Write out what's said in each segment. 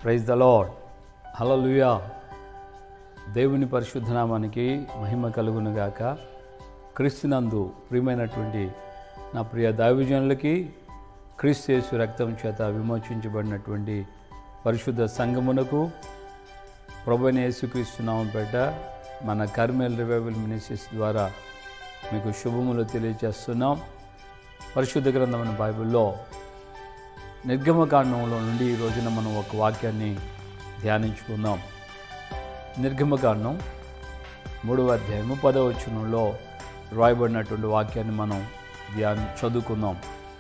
praise the lord హలలుయా దేవుని పరిశుద్ధనామానికి మహిమ కలుగునుగాక క్రీస్తునందు ప్రియమైనటువంటి నా ప్రియ దైవజనులకి క్రీస్తు యేసు రక్తం చేత విమోచించబడినటువంటి పరిశుద్ధ సంఘమునకు ప్రభుని యేసుక్రీస్తు నామం పేట మన కర్మేల్ రివైవల్ మినిస్ట్రీస్ ద్వారా మీకు శుభములు తెలియజేస్తున్నాం పరిశుద్ధ గ్రంథమైన బైబిల్లో నిర్గమకాండంలో నుండి ఈ రోజున మనం ఒక వాక్యాన్ని ధ్యానించుకుందాం నిర్గమకాండం మూడవ అధ్యాయము పదవ వచనంలో రాయబడినటువంటి వాక్యాన్ని మనం ధ్యాని చదువుకుందాం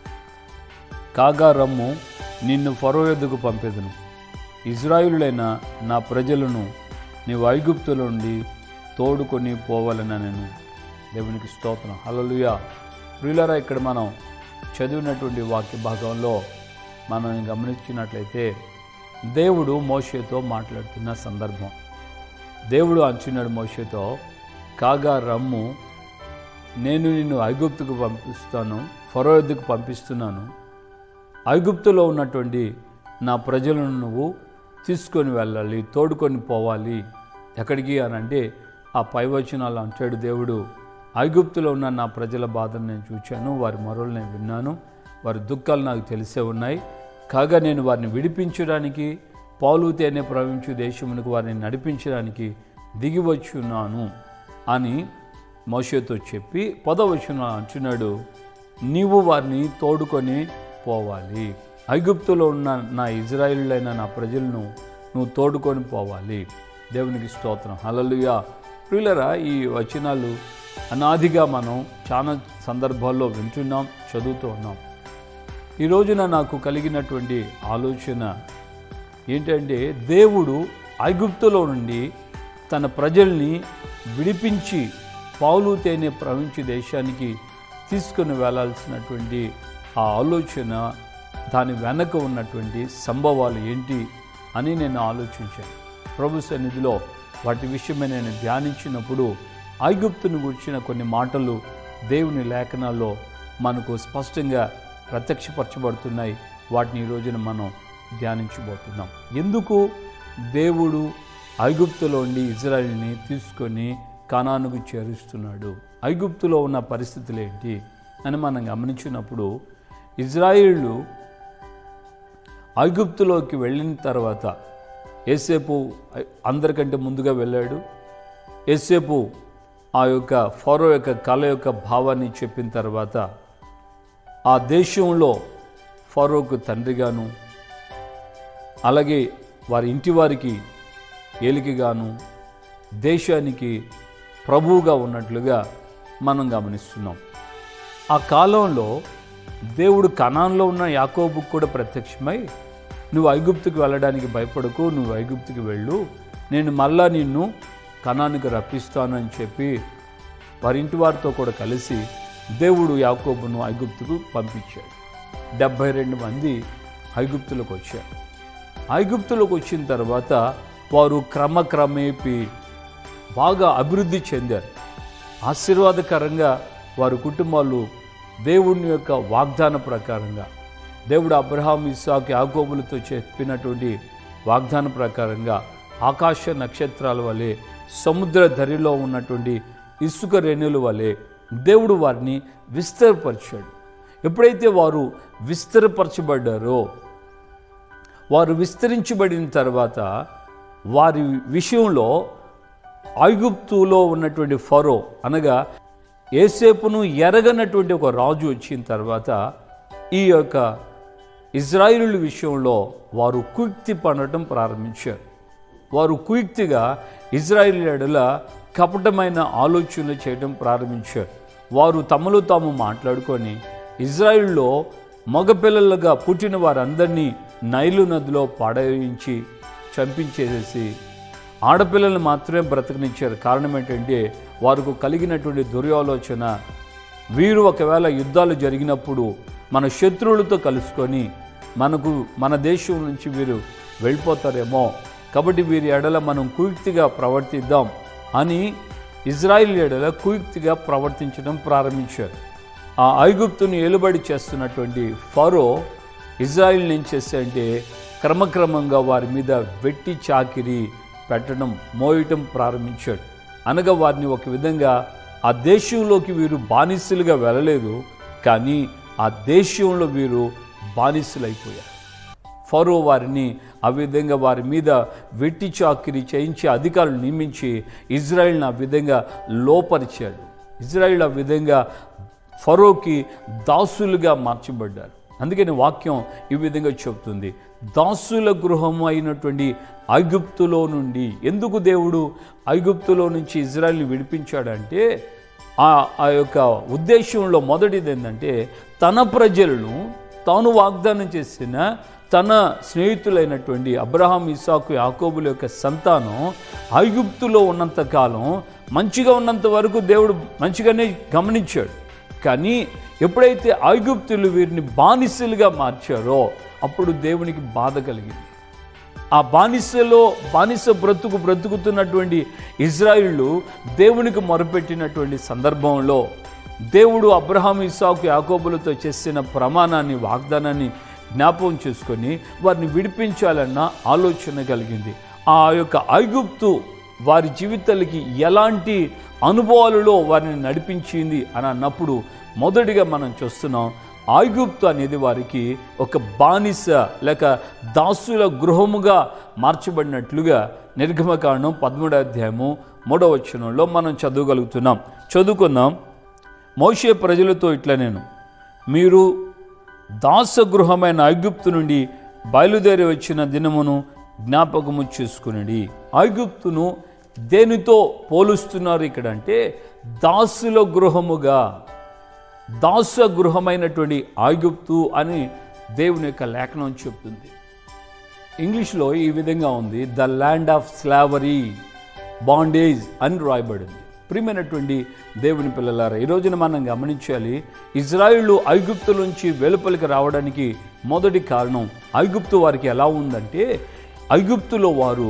కాగా రమ్ము నిన్ను ఫరో ఎద్దుకు పంపెదను ఇజ్రాయిలులైన నా ప్రజలను నీవు ఐగుప్తుల నుండి తోడుకొని పోవాలని నేను దేవునికి స్తోత్రం హల్లెలూయా ప్రియులరా ఇక్కడ మనం చదివినటువంటి వాక్య భాగంలో మనం గమనించినట్లయితే దేవుడు మోషేతో మాట్లాడుతున్న సందర్భం దేవుడు అంచున్నాడు మోషేతో కాగా రమ్ము నేను నిన్ను ఐగుప్తుకు పంపిస్తాను ఫరో ఎద్దుకు పంపిస్తున్నాను ఐగుప్తులో ఉన్నటువంటి నా ప్రజలను నువ్వు తీసుకొని వెళ్ళాలి తోడుకొని పోవాలి ఎక్కడికి అని అంటే ఆ పై వచనాలు అంటాడు దేవుడు ఐగుప్తులో ఉన్న నా ప్రజల బాధను నేను చూశాను వారి మొరలు నేను విన్నాను వారి దుఃఖాలు నాకు తెలిసే ఉన్నాయి కాగా నేను వారిని విడిపించడానికి పాలు తేనె ప్రవహించు దేశమునకు వారిని నడిపించడానికి దిగి వచ్చున్నాను అని మోషేతో చెప్పి పదవచనం అంటున్నాడు నీవు వారిని తోడుకొని పోవాలి ఐగుప్తులో ఉన్న నా ఇజ్రాయిలైన నా ప్రజలను నువ్వు తోడుకొని పోవాలి దేవునికి స్తోత్రం హలలుయా ప్రియులరా ఈ వచనాలు అనాదిగా మనం చాలా సందర్భాల్లో వింటున్నాం చదువుతూ ఉన్నాం ఈ రోజున నాకు కలిగినటువంటి ఆలోచన ఏంటంటే దేవుడు ఐగుప్తులో నుండి తన ప్రజల్ని విడిపించి పాలు తేనె ప్రవహించి దేశానికి తీసుకుని వెళ్ళాల్సినటువంటి ఆ ఆలోచన దాని వెనక ఉన్నటువంటి సంభవాలు ఏంటి అని నేను ఆలోచించాను ప్రభు సన్నిధిలో వాటి విషయమై నేను ధ్యానించినప్పుడు ఐగుప్తును గురించిన కొన్ని మాటలు దేవుని లేఖనాల్లో మనకు స్పష్టంగా ప్రత్యక్షపరచబడుతున్నాయి వాటిని ఈ రోజున మనం ధ్యానించబోతున్నాం ఎందుకు దేవుడు ఐగుప్తులో ఉండి ఇజ్రాయిల్ని తీసుకొని కనానుకు చేరుస్తున్నాడు ఐగుప్తులో ఉన్న పరిస్థితులు ఏంటి అని మనం గమనించినప్పుడు ఇజ్రాయిళ్ళు ఐగుప్తులోకి వెళ్ళిన తర్వాత ఏసేపు అందరికంటే ముందుగా వెళ్ళాడు ఏసేపు ఆ యొక్క ఫరో యొక్క కళ యొక్క భావాన్ని చెప్పిన తర్వాత ఆ దేశంలో ఫరోకు తండ్రిగాను అలాగే వారి ఇంటి వారికి ఏలికగాను దేశానికి ప్రభువుగా ఉన్నట్లుగా మనం గమనిస్తున్నాం ఆ కాలంలో దేవుడు కణాన్లో ఉన్న యాకోబుకు కూడా ప్రత్యక్షమై నువ్వు ఐగుప్తుకు వెళ్ళడానికి భయపడకు నువ్వు ఐగుప్తుకి వెళ్ళు నేను మళ్ళా నిన్ను కణానికి రప్పిస్తాను అని చెప్పి వారి ఇంటి వారితో కూడా కలిసి దేవుడు యాకోబును ఐగుప్తుకు పంపించాడు డెబ్భై రెండు మంది ఐగుప్తులకు వచ్చారు ఐగుప్తులకు వచ్చిన తర్వాత వారు క్రమక్రమేపి బాగా అభివృద్ధి చెందారు ఆశీర్వాదకరంగా వారి కుటుంబాలు దేవుని యొక్క వాగ్దాన ప్రకారంగా దేవుడు అబ్రహాం ఇస్సాక్ యాగోబులతో చెప్పినటువంటి వాగ్దాన ప్రకారంగా ఆకాశ నక్షత్రాల వలె సముద్ర ధరిలో ఉన్నటువంటి ఇసుక రేణుల వలె దేవుడు వారిని విస్తరపరిచాడు ఎప్పుడైతే వారు విస్తరపరచబడ్డారో వారు విస్తరించబడిన తర్వాత వారి విషయంలో ఐగుప్తులో ఉన్నటువంటి ఫరో అనగా ఏసేపును ఎరగనటువంటి ఒక రాజు వచ్చిన తర్వాత ఈ యొక్క ఇజ్రాయిలు విషయంలో వారు కుయుక్తి పడటం ప్రారంభించారు వారు కుయుక్తిగా ఇజ్రాయిల్ ఎడల కపటమైన ఆలోచనలు చేయడం ప్రారంభించారు వారు తమలో తాము మాట్లాడుకొని ఇజ్రాయిల్లో మగపిల్లలుగా పుట్టిన వారందరినీ నైలు నదిలో పడయించి చంపించేసేసి ఆడపిల్లల్ని మాత్రమే బ్రతకనిచ్చారు కారణం ఏంటంటే వారికి కలిగినటువంటి దుర్యాలోచన వీరు ఒకవేళ యుద్ధాలు జరిగినప్పుడు మన శత్రువులతో కలుసుకొని మనకు మన దేశం నుంచి వీరు వెళ్ళిపోతారేమో కాబట్టి వీరి ఎడల మనం కుయుక్తిగా ప్రవర్తిద్దాం అని ఇజ్రాయిల్ ఎడల కుయుక్తిగా ప్రవర్తించడం ప్రారంభించారు ఆ ఐగుప్తుని ఏలుబడి చేస్తున్నటువంటి ఫరో ఇజ్రాయిల్ ఏం చేస్తే అంటే క్రమక్రమంగా వారి మీద వెట్టి చాకిరి పెట్టడం మోయటం ప్రారంభించాడు అనగా వారిని ఒక విధంగా ఆ దేశంలోకి వీరు బానిసలుగా వెళ్ళలేదు కానీ ఆ దేశంలో వీరు బానిసలైపోయారు ఫరో వారిని ఆ విధంగా వారి మీద వెట్టి చాకిరి చేయించి అధికారులు నియమించి ఇజ్రాయిల్ని ఆ విధంగా లోపరిచాడు ఇజ్రాయిల్ ఆ విధంగా ఫరోకి దాసులుగా మార్చబడ్డారు అందుకని వాక్యం ఈ విధంగా చెబుతుంది దాసుల గృహం అయినటువంటి ఐగుప్తులో నుండి ఎందుకు దేవుడు ఐగుప్తులో నుంచి ఇజ్రాయిల్ని విడిపించాడంటే ఆ ఆ యొక్క ఉద్దేశంలో మొదటిది ఏంటంటే తన ప్రజలను తాను వాగ్దానం చేసిన తన స్నేహితులైనటువంటి అబ్రహాం ఇసాకు యాకోబుల యొక్క సంతానం ఐగుప్తులో ఉన్నంత కాలం మంచిగా ఉన్నంత వరకు దేవుడు మంచిగానే గమనించాడు కానీ ఎప్పుడైతే ఐగుప్తులు వీరిని బానిసలుగా మార్చారో అప్పుడు దేవునికి బాధ కలిగింది ఆ బానిసలో బానిస బ్రతుకు బ్రతుకుతున్నటువంటి ఇజ్రాయిళ్ళు దేవునికి మొరపెట్టినటువంటి సందర్భంలో దేవుడు అబ్రహాం ఇసాకు యాకోబులతో చేసిన ప్రమాణాన్ని వాగ్దానాన్ని జ్ఞాపకం చేసుకొని వారిని విడిపించాలన్న ఆలోచన కలిగింది ఆ యొక్క ఐగుప్తు వారి జీవితాలకి ఎలాంటి అనుభవాలలో వారిని నడిపించింది అని అన్నప్పుడు మొదటిగా మనం చూస్తున్నాం ఐగుప్తు అనేది వారికి ఒక బానిస లేక దాసుల గృహముగా మార్చబడినట్లుగా నిర్గమకాండం పదమూడో అధ్యాయము మూడవ వచనంలో మనం చదవగలుగుతున్నాం చదువుకుందాం మోషే ప్రజలతో ఇట్లా నేను మీరు దాసగృహమైన ఐగుప్తు నుండి బయలుదేరి వచ్చిన దినమును జ్ఞాపకము చేసుకునండి ఐగుప్తును దేనితో పోలుస్తున్నారు ఇక్కడ అంటే దాసుల గృహముగా దాస గృహమైనటువంటి ఐగుప్తు అని దేవుని యొక్క లేఖనం చెప్తుంది ఇంగ్లీష్లో ఈ విధంగా ఉంది the land of slavery bondage అని రాయబడింది ప్రియమైనటువంటి దేవుని పిల్లలారా ఈ రోజున మనం గమనించాలి ఇజ్రాయిళ్ళు ఐగుప్తు నుంచి వెలుపలికి రావడానికి మొదటి కారణం ఐగుప్తు వారికి ఎలా ఉందంటే ఐగుప్తులో వారు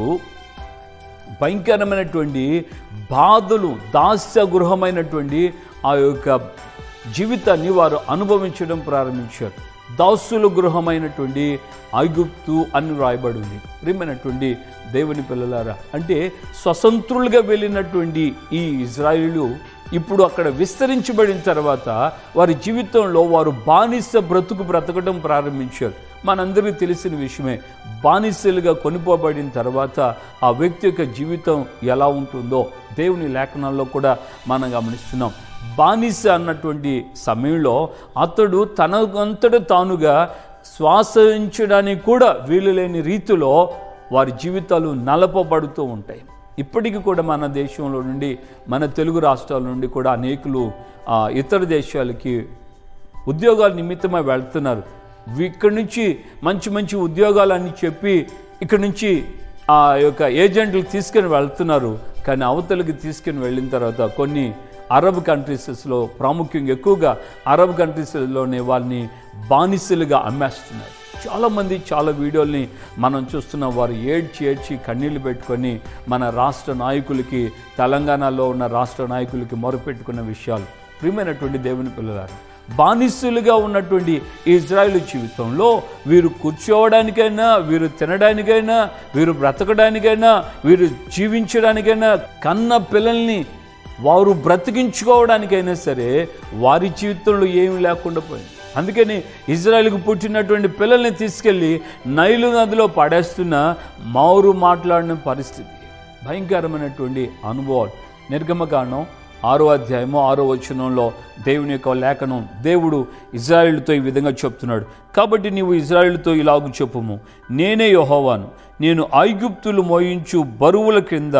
భయంకరమైనటువంటి బాధలు దాస్య గృహమైనటువంటి ఆ యొక్క జీవితాన్ని వారు అనుభవించడం ప్రారంభించారు దాసుల గృహమైనటువంటి ఐగుప్తు అని రాయబడింది ప్రియమైనటువంటి దేవుని పిల్లలారా అంటే స్వతంత్రులుగా వెళ్ళినటువంటి ఈ ఇజ్రాయిలు ఇప్పుడు అక్కడ విస్తరించబడిన తర్వాత వారి జీవితంలో వారు బానిస బ్రతుకు బ్రతకడం ప్రారంభించారు మనందరికీ తెలిసిన విషయమే బానిసలుగా కొనిపోబడిన తర్వాత ఆ వ్యక్తి యొక్క జీవితం ఎలా ఉంటుందో దేవుని లేఖనాల్లో కూడా మనం గమనిస్తున్నాం బానిస అన్నటువంటి సమయంలో అతడు తనంతట తానుగా శ్వాసించడానికి కూడా వీలు లేని రీతిలో వారి జీవితాలు నలపబడుతూ ఉంటాయి ఇప్పటికీ కూడా మన దేశంలో నుండి మన తెలుగు రాష్ట్రాల నుండి కూడా అనేకులు ఆ, ఇతర దేశాలకి ఉద్యోగాల నిమిత్తమై వెళ్తున్నారు వీ- ఇక్కడి నుంచి మంచి మంచి ఉద్యోగాలని చెప్పి ఇక్కడి నుంచి ఆ యొక్క ఏజెంట్లు తీసుకొని వెళ్తున్నారు కానీ అవతలకి తీసుకొని వెళ్ళిన తర్వాత కొన్ని అరబ్ కంట్రీసెస్లో ప్రాముఖ్యంగా ఎక్కువగా అరబ్ కంట్రీస్లోనే వాళ్ళని బానిసలుగా అమ్మేస్తున్నారు చాలామంది చాలా వీడియోల్ని మనం చూస్తున్నాం వారు ఏడ్చి ఏడ్చి కన్నీళ్లు పెట్టుకొని మన రాష్ట్ర నాయకులకి తెలంగాణలో ఉన్న రాష్ట్ర నాయకులకి మొరపెట్టుకున్న విషయాలు ప్రియమైనటువంటి దేవుని పిల్లలారు బానిసలుగా ఉన్నటువంటి ఈ ఇజ్రాయిల్ జీవితంలో వీరు కూర్చోవడానికైనా వీరు తినడానికైనా వీరు బ్రతకడానికైనా వీరు జీవించడానికైనా కన్న పిల్లల్ని వారు బ్రతికించుకోవడానికైనా సరే వారి జీవితంలో ఏమీ లేకుండా పోయింది అందుకని ఇజ్రాయెల్కి పుట్టినటువంటి పిల్లల్ని తీసుకెళ్ళి నైలు నదిలో పడేస్తున్న మారు మాట్లాడిన పరిస్థితి భయంకరమైనటువంటి అనుభవాలు నిర్గమకాండం ఆరో అధ్యాయము ఆరో వచనంలో దేవుని యొక్క లేఖనం దేవుడు ఇజ్రాయిల్తో ఈ విధంగా చెప్తున్నాడు కాబట్టి నీవు ఇజ్రాయిల్తో ఇలాగు చెప్పుము నేనే యెహోవాను నేను ఐగుప్తులు మోయించు బరువుల క్రింద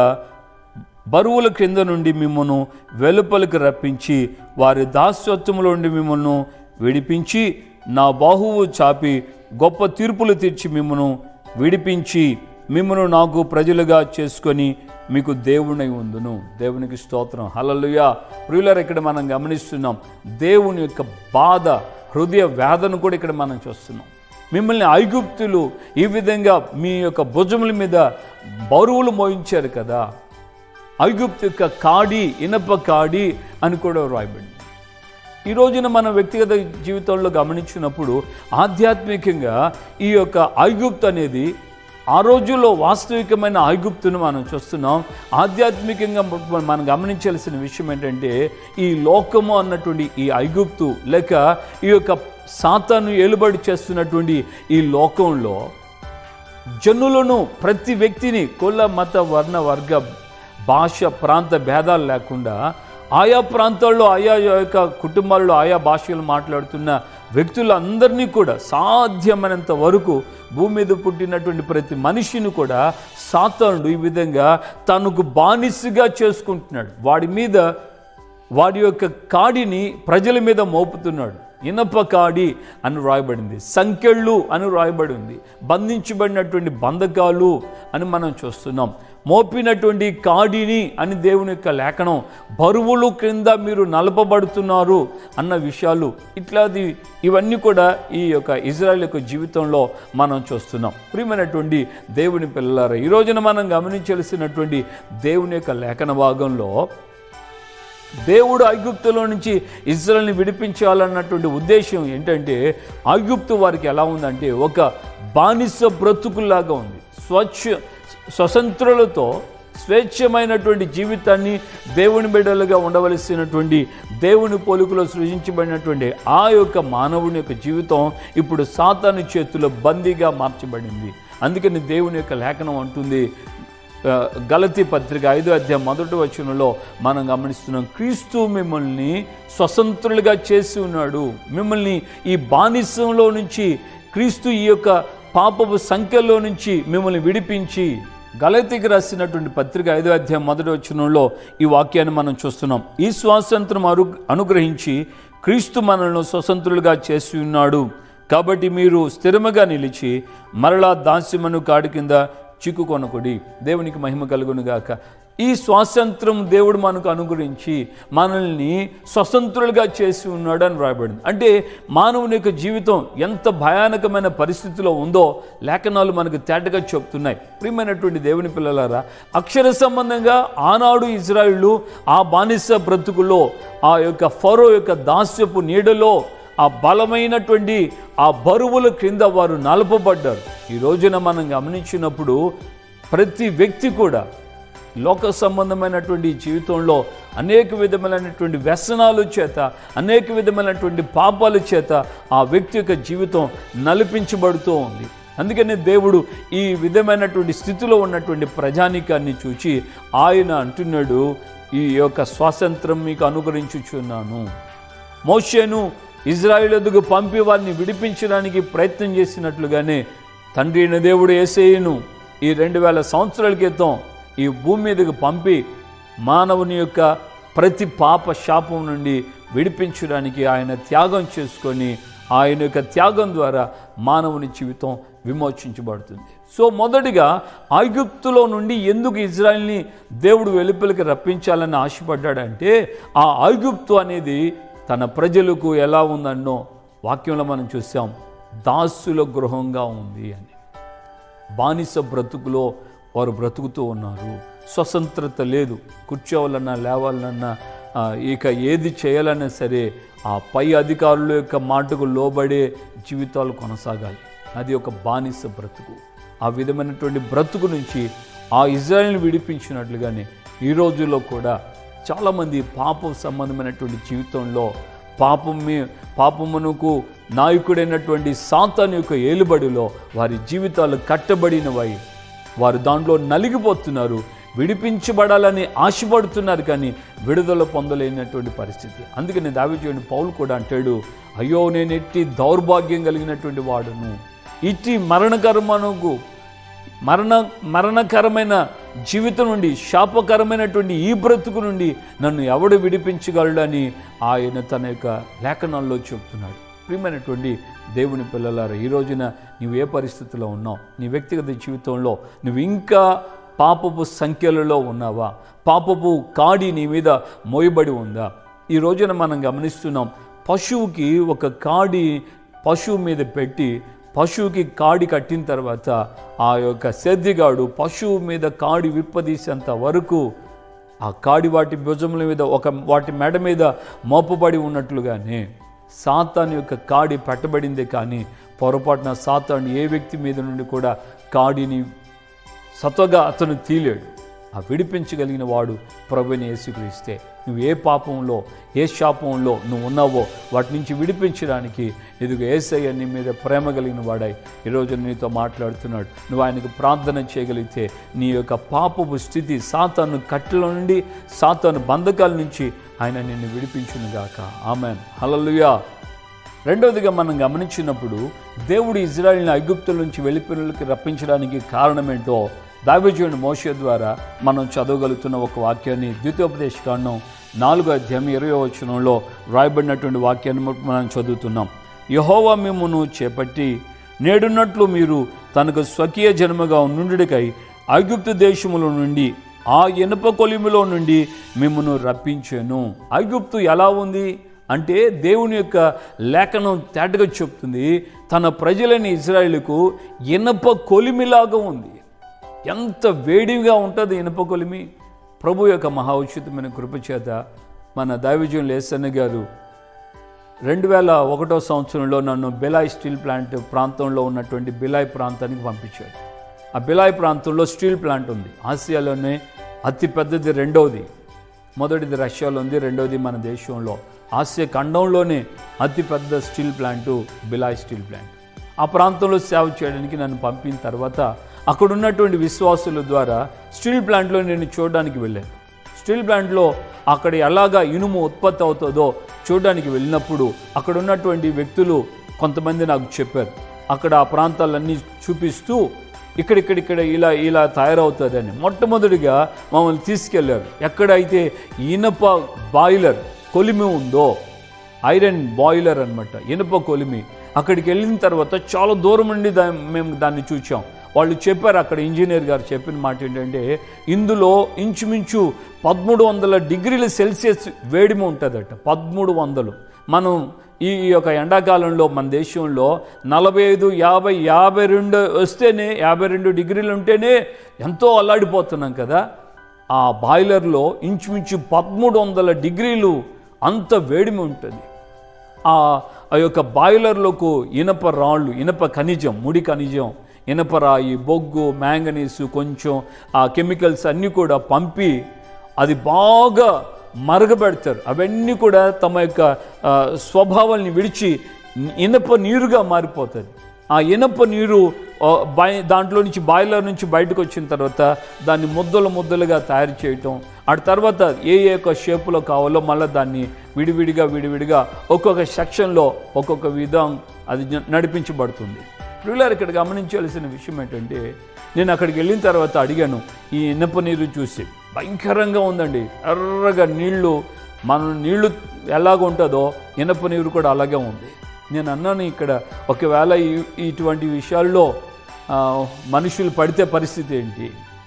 బరువుల క్రింద నుండి మిమ్మల్ని వెలుపలికి రప్పించి వారి దాస్యత్వములో నుండి మిమ్మల్ని విడిపించి నా బాహువు చాపి గొప్ప తీర్పులు తీర్చి మిమ్మను విడిపించి మిమ్మను నాకు ప్రజలుగా చేసుకొని మీకు దేవునై ఉందును దేవునికి స్తోత్రం హలలుయా ప్రియులర్ ఇక్కడ మనం గమనిస్తున్నాం దేవుని యొక్క బాధ హృదయ వేదన కూడా ఇక్కడ మనం చూస్తున్నాం మిమ్మల్ని ఐగుప్తులు ఈ విధంగా మీ యొక్క భుజముల మీద బరువులు మోయించారు కదా ఐగుప్తు యొక్క కాడి ఇనప కాడి అని కూడా రాయబడింది ఈ రోజున మన వ్యక్తిగత జీవితంలో గమనించినప్పుడు ఆధ్యాత్మికంగా ఈ యొక్క ఐగుప్తు అనేది ఆ రోజుల్లో వాస్తవికమైన ఐగుప్తును మనం చూస్తున్నాం ఆధ్యాత్మికంగా మనం గమనించాల్సిన విషయం ఏంటంటే ఈ లోకము అన్నటువంటి ఈ ఐగుప్తు లేక ఈ యొక్క సాతాను ఏలుబడి చేస్తున్నటువంటి ఈ లోకంలో జనులను ప్రతి వ్యక్తిని కుల మత వర్ణ వర్గ భాష ప్రాంత భేదాలు లేకుండా ఆయా ప్రాంతాల్లో ఆయా యొక్క కుటుంబాల్లో ఆయా భాషలు మాట్లాడుతున్న వ్యక్తులందరినీ కూడా సాధ్యమైనంత వరకు భూమి మీద పుట్టినటువంటి ప్రతి మనిషిని కూడా సాతానుడు ఈ విధంగా తనకు బానిసగా చేసుకుంటున్నాడు వాడి మీద వాడి యొక్క కాడిని ప్రజల మీద మోపుతున్నాడు ఇనప కాడి అని రాయబడింది సంకెళ్ళు అని రాయబడి ఉంది బంధించబడినటువంటి బంధకాలు అని మనం చూస్తున్నాం మోపినటువంటి కాడిని అని దేవుని యొక్క లేఖనం బరువులు క్రింద మీరు నలపబడుతున్నారు అన్న విషయాలు ఇట్లాది ఇవన్నీ కూడా ఈ యొక్క ఇజ్రాయెల్ యొక్క జీవితంలో మనం చూస్తున్నాం ప్రియమైనటువంటి దేవుని పిల్లలారా ఈ రోజున మనం గమనించాల్సినటువంటి దేవుని యొక్క లేఖన భాగంలో దేవుడు ఐగుప్తులో నుంచి ఇజ్రాయల్ని విడిపించాలన్నటువంటి ఉద్దేశం ఏంటంటే ఐగుప్తు వారికి ఎలా ఉందంటే ఒక బానిస బ్రతుకులాగా ఉంది స్వచ్ఛ స్వతంత్రులతో స్వేచ్ఛమైనటువంటి జీవితాన్ని దేవుని బిడ్డలుగా ఉండవలసినటువంటి దేవుని పోలికలో సృజించబడినటువంటి ఆ యొక్క మానవుని యొక్క జీవితం ఇప్పుడు సాతాను చేతిలో బందీగా మార్చబడింది అందుకని దేవుని యొక్క లేఖనం అంటుంది ఆ, గలతీ పత్రిక ఐదో అధ్యాయం మొదటి వచనంలో మనం గమనిస్తున్నాం క్రీస్తు మిమ్మల్ని స్వతంత్రులుగా చేసి ఉన్నాడు మిమ్మల్ని ఈ బానిసంలో నుంచి క్రీస్తు ఈ యొక్క పాపపు సంఖ్యలో నుంచి మిమ్మల్ని విడిపించి గలతీకి రాసినటువంటి పత్రిక ఐదో అధ్యాయం మొదటి వచనంలో ఈ వాక్యాన్ని మనం చూస్తున్నాం ఈ స్వాతంత్రం అను అనుగ్రహించి క్రీస్తు మనల్ని స్వతంత్రులుగా చేసి ఉన్నాడు కాబట్టి మీరు స్థిరముగా నిలిచి మరలా దాస్యమను కాడి కింద చిక్కుకొనకుడి దేవునికి మహిమ కలుగును గాక ఈ స్వాతంత్రం దేవుడు మనకు అనుగురించి మనల్ని స్వతంత్రులుగా చేసి ఉన్నాడు అని రాయబడింది అంటే మానవుని యొక్క జీవితం ఎంత భయానకమైన పరిస్థితిలో ఉందో లేఖనాలు మనకు తేటగా చెప్తున్నాయి ప్రియమైనటువంటి దేవుని పిల్లలారా అక్షర సంబంధంగా ఆనాడు ఇజ్రాయిళ్ళు ఆ బానిస బ్రతుకులో ఆ యొక్క ఫరో యొక్క దాస్యపు నీడలో ఆ బలమైనటువంటి ఆ బరువుల క్రింద వారు నలపబడ్డారు ఈ రోజున మనం గమనించినప్పుడు ప్రతి వ్యక్తి కూడా లోక సంబంధమైనటువంటి జీవితంలో అనేక విధమైనటువంటి వ్యసనాల చేత అనేక విధమైనటువంటి పాపాల చేత ఆ వ్యక్తి యొక్క జీవితం నలిపించబడుతూ ఉంది అందుకని దేవుడు ఈ విధమైనటువంటి స్థితిలో ఉన్నటువంటి ప్రజానికాన్ని చూచి ఆయన అంటున్నాడు ఈ యొక్క స్వాతంత్రం మీకు అనుగ్రహించుచున్నాను మోషేను ఇజ్రాయిల్ ఎదుగు పంపి వారిని విడిపించడానికి ప్రయత్నం చేసినట్లుగానే తండ్రి అయిన దేవుడు ఏసేయును ఈ రెండు వేల సంవత్సరాల క్రితం ఈ భూమి మీదకు పంపి మానవుని యొక్క ప్రతి పాప శాపం నుండి విడిపించడానికి ఆయన త్యాగం చేసుకొని ఆయన యొక్క త్యాగం ద్వారా మానవుని జీవితం విమోచించబడుతుంది సో మొదటిగా ఐగుప్తులో నుండి ఎందుకు ఇజ్రాయల్ని దేవుడు వెలుపలికి రప్పించాలని ఆశపడ్డాడంటే ఆ ఐగుప్తు అనేది తన ప్రజలకు ఎలా ఉందన్నో వాక్యంలో మనం చూసాం దాసుల గృహంగా ఉంది అని బానిస బ్రతుకులో వారు బ్రతుకుతూ ఉన్నారు స్వతంత్రత లేదు కూర్చోవాలన్నా లేవాలన్నా ఆ, ఇక ఏది చేయాలన్నా సరే ఆ పై అధికారుల యొక్క మాటకు లోబడే జీవితాలు కొనసాగాలి అది ఒక బానిస బ్రతుకు ఆ విధమైనటువంటి బ్రతుకు నుంచి ఆ ఇజ్రాయల్ని విడిపించినట్లుగానే ఈ రోజుల్లో కూడా చాలామంది పాపం సంబంధమైనటువంటి జీవితంలో పాపం మీ పాపమునకు నాయకుడైనటువంటి సాతాను యొక్క ఏలుబడిలో వారి జీవితాలు కట్టబడినవై వారు దాంట్లో నలిగిపోతున్నారు విడిపించబడాలని ఆశపడుతున్నారు కానీ విడుదల పొందలేనటువంటి పరిస్థితి అందుకని దావిచేయుని పౌలు కూడా అంటాడు అయ్యో నేను ఎట్టి దౌర్భాగ్యం కలిగినటువంటి వాడును ఇట్టి మరణకర్మనుకు మరణ మరణకరమైన జీవితం నుండి శాపకరమైనటువంటి ఈ బ్రతుకు నుండి నన్ను ఎవడు విడిపించగలడని ఆయన తన యొక్క లేఖనాల్లో చెప్తున్నాడు ప్రియమైనటువంటి దేవుని పిల్లలారా ఈ రోజున నువ్వు ఏ పరిస్థితిలో ఉన్నావు నీ వ్యక్తిగత జీవితంలో నువ్వు ఇంకా పాపపు సంఖ్యలలో ఉన్నావా పాపపు కాడి నీ మీద మోయబడి ఉందా ఈ రోజున మనం గమనిస్తున్నాం పశువుకి ఒక కాడి పశువు మీద పెట్టి పశువుకి కాడి కట్టిన తర్వాత ఆ యొక్క సేద్యగాడు పశువు మీద కాడి విప్పదీసేంత వరకు ఆ కాడి వాటి భుజముల మీద ఒక వాటి మెడ మీద మోపబడి ఉన్నట్లుగానే సాతాను యొక్క కాడి పెట్టబడిందే కానీ పొరపాటున సాతాను ఏ వ్యక్తి మీద నుండి కూడా కాడిని సత్వగా అతను తీలేడు ఆ విడిపించగలిగిన వాడు ప్రభుని యేసుక్రీస్తే నువ్వు ఏ పాపంలో ఏ శాపంలో నువ్వు ఉన్నావో వాటి నుంచి విడిపించడానికి ఇదిగో ఏసయ్య నీ మీద ప్రేమ కలిగిన వాడై ఈరోజు నీతో మాట్లాడుతున్నాడు నువ్వు ఆయనకు ప్రార్థన చేయగలిగితే నీ యొక్క పాపపు స్థితి సాతాను కట్టెల నుండి సాతాను బంధకాల నుంచి ఆయన నిన్ను విడిపించునుగాక ఆమెన్ హల్లెలూయా రెండవదిగా మనం గమనించినప్పుడు దేవుడు ఇజ్రాయిల్ని ఐగుప్తుల నుంచి వెలిపిల్లలకి రప్పించడానికి కారణమేంటో దావిజుని మోషే ద్వారా మనం చదవగలుగుతున్న ఒక వాక్యాన్ని ద్వితీయోపదేశ కాండం నాలుగో అధ్యాయం ఇరవై వచనంలో రాయబడినటువంటి వాక్యాన్ని మనం చదువుతున్నాం యహోవా మిమ్మును చేపట్టి నేడున్నట్లు మీరు తనకు స్వకీయ జన్మగా నుండుడికై ఐగుప్తు దేశముల నుండి ఆ ఇనుప కొలిమిలో నుండి మిమ్మను రప్పించాను ఐగుప్తు ఎలా ఉంది అంటే దేవుని యొక్క లేఖనం తేటగా చెప్తుంది తన ప్రజలని ఇజ్రాయిల్కు ఇనప కొలిమిలాగా ఉంది ఎంత వేడిగా ఉంటుంది ఇనప కొలిమి ప్రభు యొక్క మహా ఉచితమైన కృపచేత మన దైవజన్ లేసన్న గారు రెండు వేల ఒకటో సంవత్సరంలో నన్ను బిలాయ్ స్టీల్ ప్లాంట్ ప్రాంతంలో ఉన్నటువంటి బిలాయ్ ప్రాంతానికి పంపించాడు ఆ బిలాయ్ ప్రాంతంలో స్టీల్ ప్లాంట్ ఉంది ఆసియాలోనే అతి పెద్దది రెండవది మొదటిది రష్యాలో ఉంది రెండవది మన దేశంలో ఆసియా ఖండంలోనే అతి పెద్ద steel plant Bhilai steel plant ఆ ప్రాంతంలో సేవ చేయడానికి నన్ను పంపిన తర్వాత అక్కడ ఉన్నటువంటి విశ్వాసుల ద్వారా స్టీల్ ప్లాంట్లో నేను చూడడానికి వెళ్ళాను స్టీల్ ప్లాంట్లో అక్కడ ఎలాగా ఇనుము ఉత్పత్తి అవుతుందో చూడడానికి వెళ్ళినప్పుడు అక్కడ ఉన్నటువంటి వ్యక్తులు కొంతమంది నాకు చెప్పారు అక్కడ ఆ ప్రాంతాలన్నీ చూపిస్తూ ఇక్కడిక్కడిక్కడ ఇలా ఇలా తయారవుతుందని మొట్టమొదటిగా మమ్మల్ని తీసుకెళ్లారు ఎక్కడైతే ఇనప బాయిలర్ కొలిమి ఉందో ఐరన్ బాయిలర్ అన్నమాట ఇనుప కొలిమి అక్కడికి వెళ్ళిన తర్వాత చాలా దూరం నుండి దా మేము దాన్ని చూచాం వాళ్ళు చెప్పారు అక్కడ ఇంజనీర్ గారు చెప్పిన మాట ఏంటంటే ఇందులో ఇంచుమించు పదమూడు వందల డిగ్రీల సెల్సియస్ వేడిమి ఉంటుందట పదమూడు వందలు మనం ఈ యొక్క ఎండాకాలంలో మన దేశంలో నలభై ఐదు యాభై యాభై రెండు వస్తేనే యాభై రెండు డిగ్రీలు ఉంటేనే ఎంతో అల్లాడిపోతున్నాం కదా ఆ బాయిలర్లో ఇంచుమించు పదమూడు వందల డిగ్రీలు అంత వేడిమి ఉంటుంది ఆ ఆ యొక్క బాయిలర్లకు ఇనప రాళ్ళు ఇనప ఖనిజం ముడి ఖనిజం ఇనప రాయి బొగ్గు మ్యాంగనీసు కొంచెం ఆ కెమికల్స్ అన్నీ కూడా పంపి అది బాగా మరగబెడతారు అవన్నీ కూడా తమ యొక్క ఆ, స్వభావాల్ని విడిచి ఇనప నీరుగా మారిపోతుంది ఆ ఇనప నీరు ఆ, బయ దాంట్లో నుంచి బాయిలర్ నుంచి బయటకు వచ్చిన తర్వాత దాన్ని ముద్దలు ముద్దలుగా తయారు చేయటం ఆ తర్వాత ఏ ఏ యొక్క షేపులో కావాలో మళ్ళీ దాన్ని విడివిడిగా విడివిడిగా ఒక్కొక్క సెక్షన్లో ఒక్కొక్క విధం అది జ- నడిపించబడుతుంది ప్రియులారు ఇక్కడ గమనించాల్సిన విషయం ఏంటంటే నేను అక్కడికి వెళ్ళిన తర్వాత అడిగాను ఈ ఇనప నీరు చూసి భయంకరంగా ఉందండి ఎర్రగా నీళ్లు మన నీళ్లు ఎలాగ ఉంటుందో ఇనప నీరు కూడా అలాగే ఉంది నేను అన్నాను ఇక్కడ ఒకవేళ ఈ- ఇటువంటి విషయాల్లో ఆ, మనుషులు పడితే పరిస్థితి ఏంటి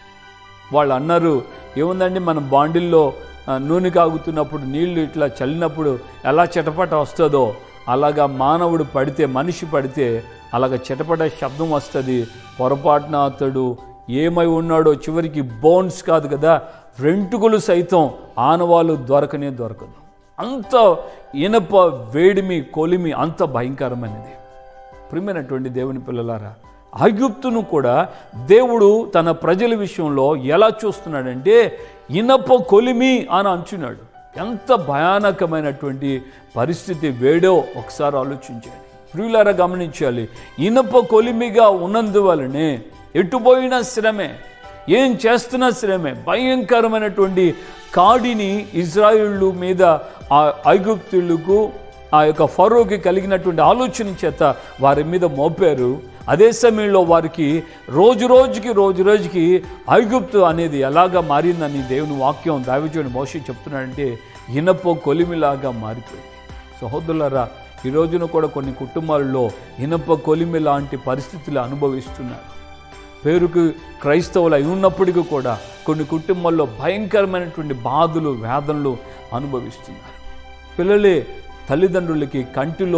వాళ్ళు అన్నారు ఏముందండి మన బాండిల్లో ఆ, నూనె కాగుతున్నప్పుడు నీళ్లు ఇట్లా చల్లినప్పుడు ఎలా చిటపట వస్తుందో అలాగా మానవుడు పడితే మనిషి పడితే అలాగ చిటపట శబ్దం వస్తుంది పొరపాటున అతడు ఏమై ఉన్నాడో చివరికి బోన్స్ కాదు కదా వెంట్రుకలు సైతం ఆనవాళ్ళు దొరకనే దొరకదు అంత ఇనప వేడిమి కొలిమి అంత భయంకరమైనది ప్రియమైనటువంటి దేవుని పిల్లలారా ఐగుప్తును కూడా దేవుడు తన ప్రజల విషయంలో ఎలా చూస్తున్నాడంటే ఇనప కొలిమి అని అంచున్నాడు ఎంత భయానకమైనటువంటి పరిస్థితి వేడో ఒకసారి ఆలోచించాలి ప్రియులారా గమనించాలి ఇనప కొలిమిగా ఉన్నందువలనే ఎటుపోయినా శ్రమే ఏం చేస్తున్నా శ్రమే భయంకరమైనటువంటి కాడిని ఇజ్రాయిళ్ళు మీద ఆ ఐగుప్తులకు ఆ యొక్క ఫరోకి కలిగినటువంటి ఆలోచన చేత వారి మీద మోపారు అదే సమయంలో వారికి రోజు రోజుకి రోజు రోజుకి ఐగుప్తు అనేది ఎలాగా మారిందని దేవుని వాక్యం దావిజుని మోషి చెప్తున్నాడంటే ఇనప కొలిమిలాగా మారిపోయింది సహోదరులారా ఈ రోజున కూడా కొన్ని కుటుంబాల్లో ఇనప కొలిమి లాంటి పరిస్థితులు అనుభవిస్తున్నారు పేరుకు క్రైస్తవులు అయి ఉన్నప్పటికీ కూడా కొన్ని కుటుంబాల్లో భయంకరమైనటువంటి బాధలు వేదనలు అనుభవిస్తున్నారు పిల్లలే తల్లిదండ్రులకి కంటిలో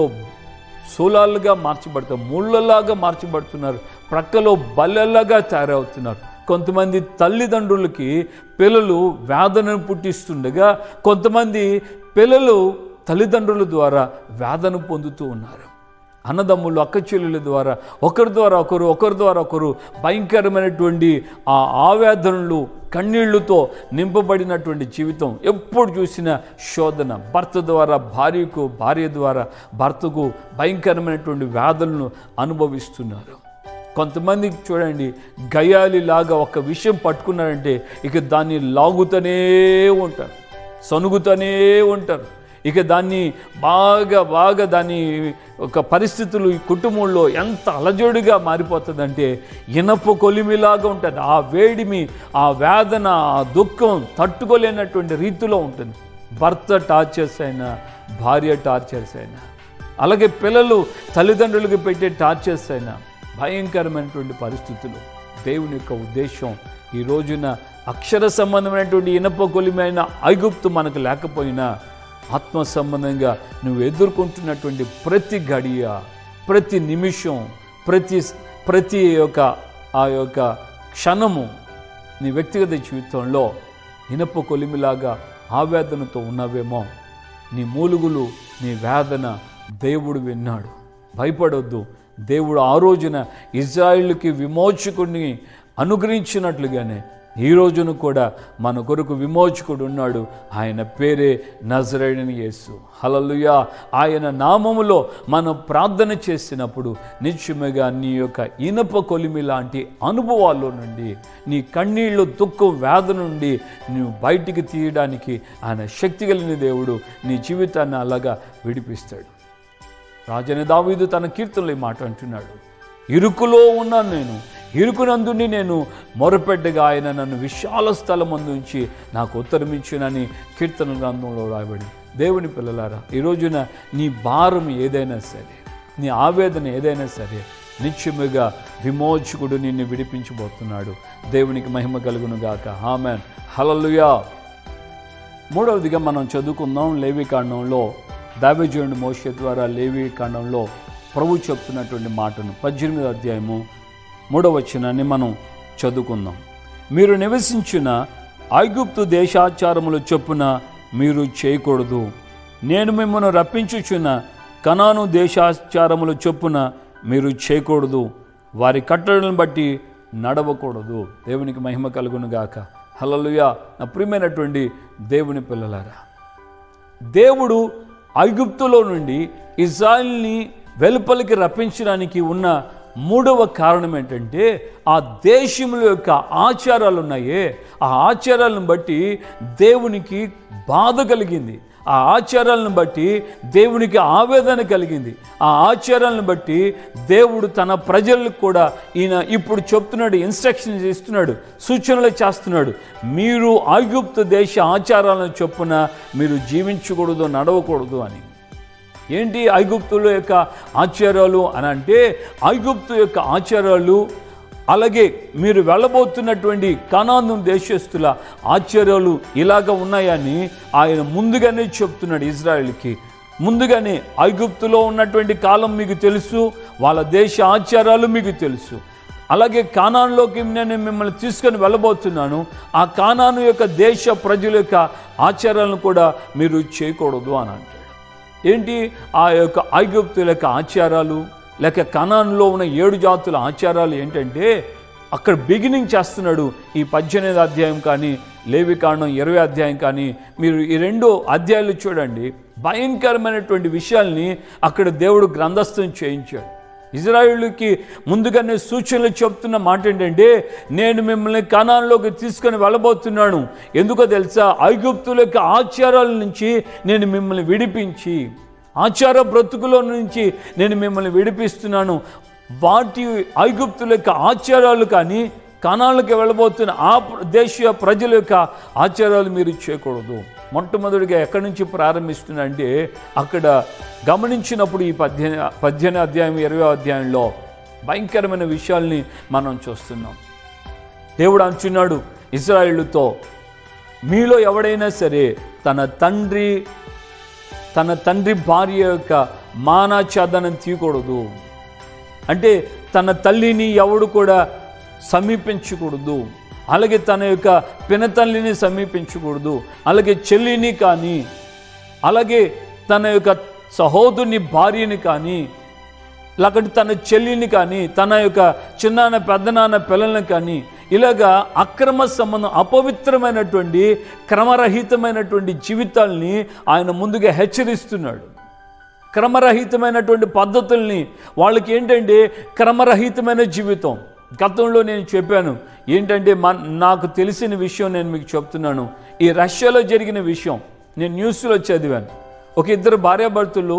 శూలాలుగా మార్చబడతారు ముళ్ళలాగా మార్చబడుతున్నారు ప్రక్కలో బల్లెల్లాగా తయారవుతున్నారు కొంతమంది తల్లిదండ్రులకి పిల్లలు వేదనను పుట్టిస్తుండగా కొంతమంది పిల్లలు తల్లిదండ్రుల ద్వారా వేదన పొందుతూ ఉన్నారు అన్నదమ్ములు అక్క చెల్లెల ద్వారా ఒకరి ద్వారా ఒకరు ఒకరి ద్వారా ఒకరు భయంకరమైనటువంటి ఆ ఆవేదనలు కన్నీళ్లతో నింపబడినటువంటి జీవితం ఎప్పుడు చూసిన శోధన భర్త ద్వారా భార్యకు భార్య ద్వారా భర్తకు భయంకరమైనటువంటి వేదనలు అనుభవిస్తున్నారు కొంతమంది చూడండి గయాలిలాగా ఒక విషయం పట్టుకున్నారంటే ఇక దాన్ని లాగుతూనే ఉంటారు సనుగుతూనే ఉంటారు ఇక దాన్ని బాగా బాగా దాని ఒక పరిస్థితులు ఈ కుటుంబంలో ఎంత అలజడుగా మారిపోతుందంటే ఇనప కొలిమిలాగా ఉంటుంది ఆ వేడిమి ఆ వేదన ఆ దుఃఖం తట్టుకోలేనటువంటి రీతిలో ఉంటుంది భర్త టార్చర్స్ అయినా భార్య టార్చర్స్ అయినా అలాగే పిల్లలు తల్లిదండ్రులకు పెట్టే టార్చర్స్ అయినా భయంకరమైనటువంటి పరిస్థితులు దేవుని యొక్క ఉద్దేశం ఈ రోజున అక్షర సంబంధమైనటువంటి ఇనప కొలిమైన ఐగుప్తు మనకు లేకపోయినా ఆత్మ సంబంధంగా నువ్వు ఎదుర్కొంటున్నటువంటి ప్రతి గడియ ప్రతి నిమిషం ప్రతి ప్రతి యొక్క ఆ యొక్క క్షణము నీ వ్యక్తిగత జీవితంలో ఇనప కొలిమిలాగా ఆవేదనతో ఉన్నవేమో నీ మూలుగులు నీ వేదన దేవుడు విన్నాడు భయపడొద్దు దేవుడు ఆ రోజున ఇజ్రాయిల్కి విమోచకుడిని అనుగ్రహించినట్లుగానే ఈ రోజును కూడా మన కొరకు విమోచకుడు ఉన్నాడు ఆయన పేరే నజరేడని యేసు హలలుయా ఆయన నామములో మనం ప్రార్థన చేసినప్పుడు నిత్యముగా నీ యొక్క ఇనప కొలిమి లాంటి అనుభవాల్లో నుండి నీ కన్నీళ్ళు దుఃఖం వేద నుండి నువ్వు బయటికి తీయడానికి ఆయన శక్తి కలిగిన దేవుడు నీ జీవితాన్ని అలాగా విడిపిస్తాడు రాజని దావీదు తన కీర్తనలో ఈ మాట అంటున్నాడు ఇరుకులో ఉన్నాను నేను ఇరుకునందుని నేను మొరపెట్టగా ఆయన నన్ను విశాల స్థలం ఉంచి నాకు ఉత్తరమిచ్చునని కీర్తన గ్రంథంలో రాయబడి దేవుని పిల్లలారా ఈ రోజున నీ భారం ఏదైనా సరే నీ ఆవేదన ఏదైనా సరే నిత్యముగా విమోచకుడు నిన్ను విడిపించబోతున్నాడు దేవునికి మహిమ కలుగును గాక ఆమెన్ హలలుయా మూడవదిగా మనం చదువుకుందాం లేవి కాండంలో దావేజుడు మోషే ద్వారా లేవి కాండంలో ప్రభు చెప్తున్నటువంటి మాటను పద్దెనిమిదో అధ్యాయము మూడవ వచనాన్ని మనం చదువుకుందాం మీరు నివసించిన ఐగుప్తు దేశాచారములు చొప్పున మీరు చేయకూడదు నేను మిమ్మల్ని రప్పించుచున్న కనాను దేశాచారములు చొప్పున మీరు చేయకూడదు వారి కట్టడలను బట్టి నడవకూడదు దేవునికి మహిమ కలుగును గాక హలలుయా నా ప్రియమైనటువంటి దేవుని పిల్లలారా దేవుడు ఐగుప్తులో నుండి ఇజ్రాయిల్ని వెలుపలికి రప్పించడానికి ఉన్న మూడవ కారణం ఏంటంటే ఆ దేశముల యొక్క ఆచారాలు ఉన్నాయే ఆ ఆచారాలను బట్టి దేవునికి బాధ కలిగింది ఆ ఆచారాలను బట్టి దేవునికి ఆవేదన కలిగింది ఆ ఆచారాలను బట్టి దేవుడు తన ప్రజలకు కూడా ఈయన ఇప్పుడు చెప్తున్నాడు ఇన్స్ట్రక్షన్స్ ఇస్తున్నాడు సూచనలు చేస్తున్నాడు మీరు ఐగుప్తు దేశ ఆచారాలను చొప్పున మీరు జీవించకూడదు నడవకూడదు అని ఏంటి ఐగుప్తుల యొక్క ఆచారాలు అని అంటే ఐగుప్తు యొక్క ఆచారాలు అలాగే మీరు వెళ్ళబోతున్నటువంటి కనాను దేశస్తుల ఆచారాలు ఇలాగ ఉన్నాయని ఆయన ముందుగానే చెప్తున్నాడు ఇజ్రాయెల్కి ముందుగానే ఐగుప్తులో ఉన్నటువంటి కాలం మీకు తెలుసు వాళ్ళ దేశ ఆచారాలు మీకు తెలుసు అలాగే కానాన్లోకి నేను మిమ్మల్ని తీసుకొని వెళ్ళబోతున్నాను ఆ కానాను యొక్క దేశ ప్రజల యొక్క ఆచారాలను కూడా మీరు చేయకూడదు అని అంటాడు ఏంటి ఆ యొక్క ఐగుప్తుల యొక్క ఆచారాలు లేక కణాన్లో ఉన్న ఏడు జాతుల ఆచారాలు ఏంటంటే అక్కడ బిగినింగ్ చేస్తున్నాడు ఈ పద్దెనిమిది అధ్యాయం కానీ లేవికాండం ఇరవై అధ్యాయం కానీ మీరు ఈ రెండు అధ్యాయాలు చూడండి భయంకరమైనటువంటి విషయాల్ని అక్కడ దేవుడు గ్రంథస్థం చేయించాడు ఇజ్రాయిల్కి ముందుగానే సూచనలు చెప్తున్న మాట ఏంటంటే నేను మిమ్మల్ని కణాల్లోకి తీసుకొని వెళ్ళబోతున్నాను ఎందుకో తెలుసా ఐగుప్తుల యొక్క ఆచారాల నుంచి నేను మిమ్మల్ని విడిపించి ఆచార బ్రతుకులో నుంచి నేను మిమ్మల్ని విడిపిస్తున్నాను వాటి ఐగుప్తుల యొక్క ఆచారాలు కానీ కణాలకు వెళ్ళబోతున్న ఆ ప్ర- దేశీయ ప్రజల యొక్క ఆచారాలు మీరు చేయకూడదు మొట్టమొదటిగా ఎక్కడి నుంచి ప్రారంభిస్తున్నా అంటే అక్కడ గమనించినప్పుడు ఈ పద్దెనిమిది పద్దెనిమిది అధ్యాయం ఇరవై అధ్యాయంలో భయంకరమైన విషయాల్ని మనం చూస్తున్నాం దేవుడు అంటున్నాడు ఇజ్రాయిలుతో మీలో ఎవడైనా సరే తన తండ్రి తన తండ్రి భార్య యొక్క మానాఛాదనం తీయకూడదు అంటే తన తల్లిని ఎవడు కూడా సమీపించకూడదు అలాగే తన యొక్క పినతల్లిని సమీపించకూడదు అలాగే చెల్లిని కానీ అలాగే తన యొక్క సహోదరుని భార్యని కానీ లేకపోతే తన చెల్లిని కానీ తన యొక్క చిన్నాన్న పెద్దనాన్న పిల్లల్ని కానీ ఇలాగా అక్రమ సంబంధం అపవిత్రమైనటువంటి క్రమరహితమైనటువంటి జీవితాల్ని ఆయన ముందుగా హెచ్చరిస్తున్నాడు క్రమరహితమైనటువంటి పద్ధతుల్ని వాళ్ళకి ఏంటంటే క్రమరహితమైన జీవితం గతంలో నేను చెప్పాను ఏంటంటే మన నాకు తెలిసిన విషయం నేను మీకు చెప్తున్నాను ఈ రష్యాలో జరిగిన విషయం నేను న్యూస్లో చదివాను ఒక ఇద్దరు భార్యాభర్తలు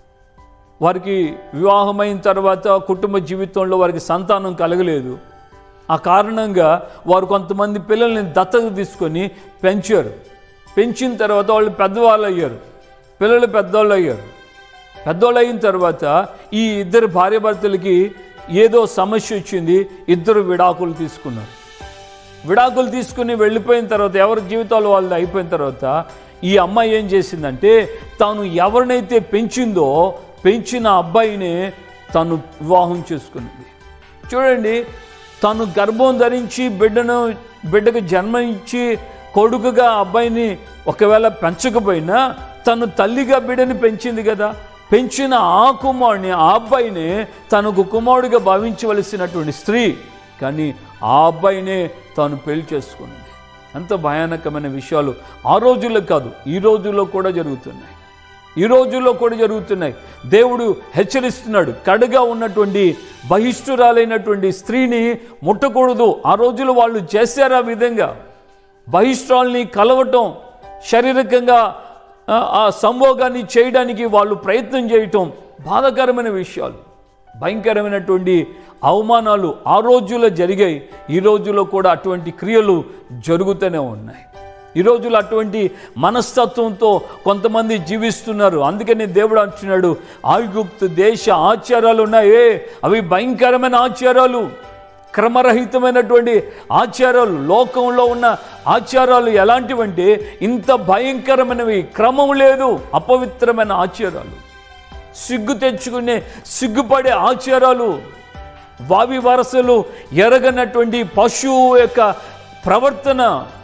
వారికి వివాహమైన తర్వాత కుటుంబ జీవితంలో వారికి సంతానం కలగలేదు ఆ కారణంగా వారు కొంతమంది పిల్లల్ని దత్తత తీసుకొని పెంచారు పెంచిన తర్వాత వాళ్ళు పెద్దవాళ్ళు అయ్యారు పిల్లలు పెద్దవాళ్ళు అయ్యారు పెద్దోళ్ళు అయిన తర్వాత ఈ ఇద్దరు భార్యాభర్తలకి ఏదో సమస్య వచ్చింది ఇద్దరు విడాకులు తీసుకున్నారు విడాకులు తీసుకుని వెళ్ళిపోయిన తర్వాత ఎవరి జీవితాలు వాళ్ళది అయిపోయిన తర్వాత ఈ అమ్మాయి ఏం చేసిందంటే తాను ఎవరినైతే పెంచిందో పెంచిన అబ్బాయినే తను వివాహం చేసుకున్నది చూడండి తను గర్భం ధరించి బిడ్డను బిడ్డకు జన్మనిచ్చి కొడుకుగా అబ్బాయిని ఒకవేళ పెంచకపోయినా తను తల్లిగా బిడ్డని పెంచింది కదా పెంచిన ఆ కుమారుని ఆ అబ్బాయినే తనకు కుమారుడిగా భావించవలసినటువంటి స్త్రీ కానీ ఆ అబ్బాయినే తాను పెళ్లి చేసుకున్నది అంత భయానకమైన విషయాలు ఆ రోజుల్లో కాదు ఈ రోజుల్లో కూడా జరుగుతున్నాయి ఈ రోజుల్లో కూడా జరుగుతున్నాయి దేవుడు హెచ్చరిస్తున్నాడు కడుగా ఉన్నటువంటి బహిష్ఠురాలైనటువంటి స్త్రీని ముట్టకూడదు ఆ రోజులు వాళ్ళు చేశారు ఆ విధంగా బహిష్ఠురాల్ని కలవటం శారీరకంగా ఆ, ఆ సంభోగాన్ని చేయడానికి వాళ్ళు ప్రయత్నం చేయటం బాధాకరమైన విషయాలు భయంకరమైనటువంటి అవమానాలు ఆ రోజుల్లో జరిగాయి ఈ రోజుల్లో కూడా అటువంటి క్రియలు జరుగుతూనే ఉన్నాయి ఈ రోజుల్లో అటువంటి మనస్తత్వంతో కొంతమంది జీవిస్తున్నారు అందుకని దేవుడు అంటున్నాడు ఆయుగుప్తు దేశ ఆచారాలు ఉన్నాయే అవి భయంకరమైన ఆచారాలు క్రమరహితమైనటువంటి ఆచారాలు లోకంలో ఉన్న ఆచారాలు ఎలాంటివంటే ఇంత భయంకరమైనవి క్రమం లేదు అపవిత్రమైన ఆచారాలు సిగ్గు తెచ్చుకునే సిగ్గుపడే ఆచారాలు వావి వరసలు ఎరగనటువంటి పశువు యొక్క ప్రవర్తన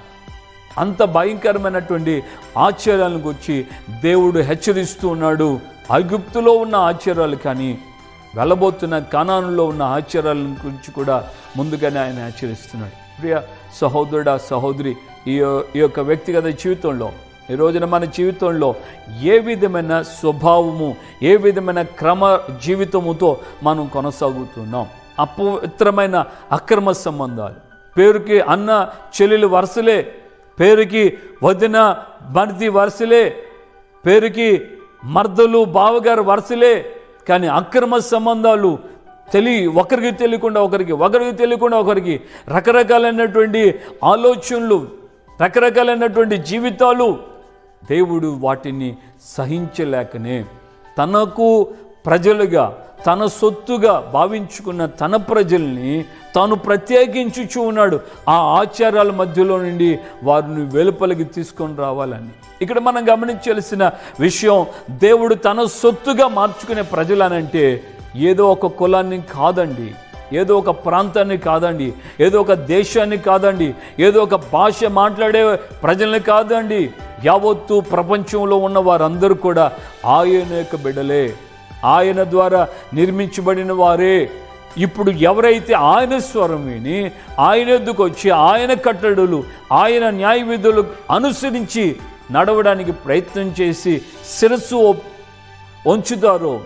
అంత భయంకరమైనటువంటి ఆచారాలను గురించి దేవుడు హెచ్చరిస్తూ ఉన్నాడు ఐగుప్తులో ఉన్న ఆచారాలు కానీ వెళ్ళబోతున్న కణానులో ఉన్న ఆచారాల గురించి కూడా ముందుగానే ఆయన హెచ్చరిస్తున్నాడు ప్రియ సహోదరుడా సహోదరి ఈ యొ- ఈ యొక్క వ్యక్తిగత జీవితంలో ఈ రోజున మన జీవితంలో ఏ విధమైన స్వభావము ఏ విధమైన క్రమ జీవితముతో మనం కొనసాగుతున్నాం అపవిత్రమైన అక్రమ సంబంధాలు పేరుకి అన్న చెల్లెలు వరుసలే పేరుకి వదిన మరిది వరుసలే పేరుకి మర్దలు బావగారు వరుసలే కానీ అక్రమ సంబంధాలు తెలి ఒకరికి తెలియకుండా ఒకరికి ఒకరికి తెలియకుండా ఒకరికి రకరకాలైనటువంటి ఆలోచనలు రకరకాలైనటువంటి జీవితాలు దేవుడు వాటిని సహించలేకనే తనకు ప్రజలుగా తన సొత్తుగా భావించుకున్న తన ప్రజల్ని తాను ప్రత్యేకించుచూ ఉన్నాడు ఆ ఆచారాల మధ్యలో నుండి వారిని వెలుపలికి తీసుకొని రావాలని ఇక్కడ మనం గమనించాల్సిన విషయం దేవుడు తన సొత్తుగా మార్చుకునే ప్రజలనంటే ఏదో ఒక కులాన్ని కాదండి ఏదో ఒక ప్రాంతాన్ని కాదండి ఏదో ఒక దేశాన్ని కాదండి ఏదో ఒక భాష మాట్లాడే ప్రజల్ని కాదండి యావత్తు ప్రపంచంలో ఉన్న వారందరూ కూడా ఆయన యొక్క బిడ్డలే ఆయన ద్వారా నిర్మించబడిన వారే ఇప్పుడు ఎవరైతే ఆయన స్వరం విని ఆయన ఎద్దుకు వచ్చి ఆయన కట్టడులు ఆయన న్యాయ విధులు అనుసరించి నడవడానికి ప్రయత్నం చేసి శిరస్సు వంచుతారో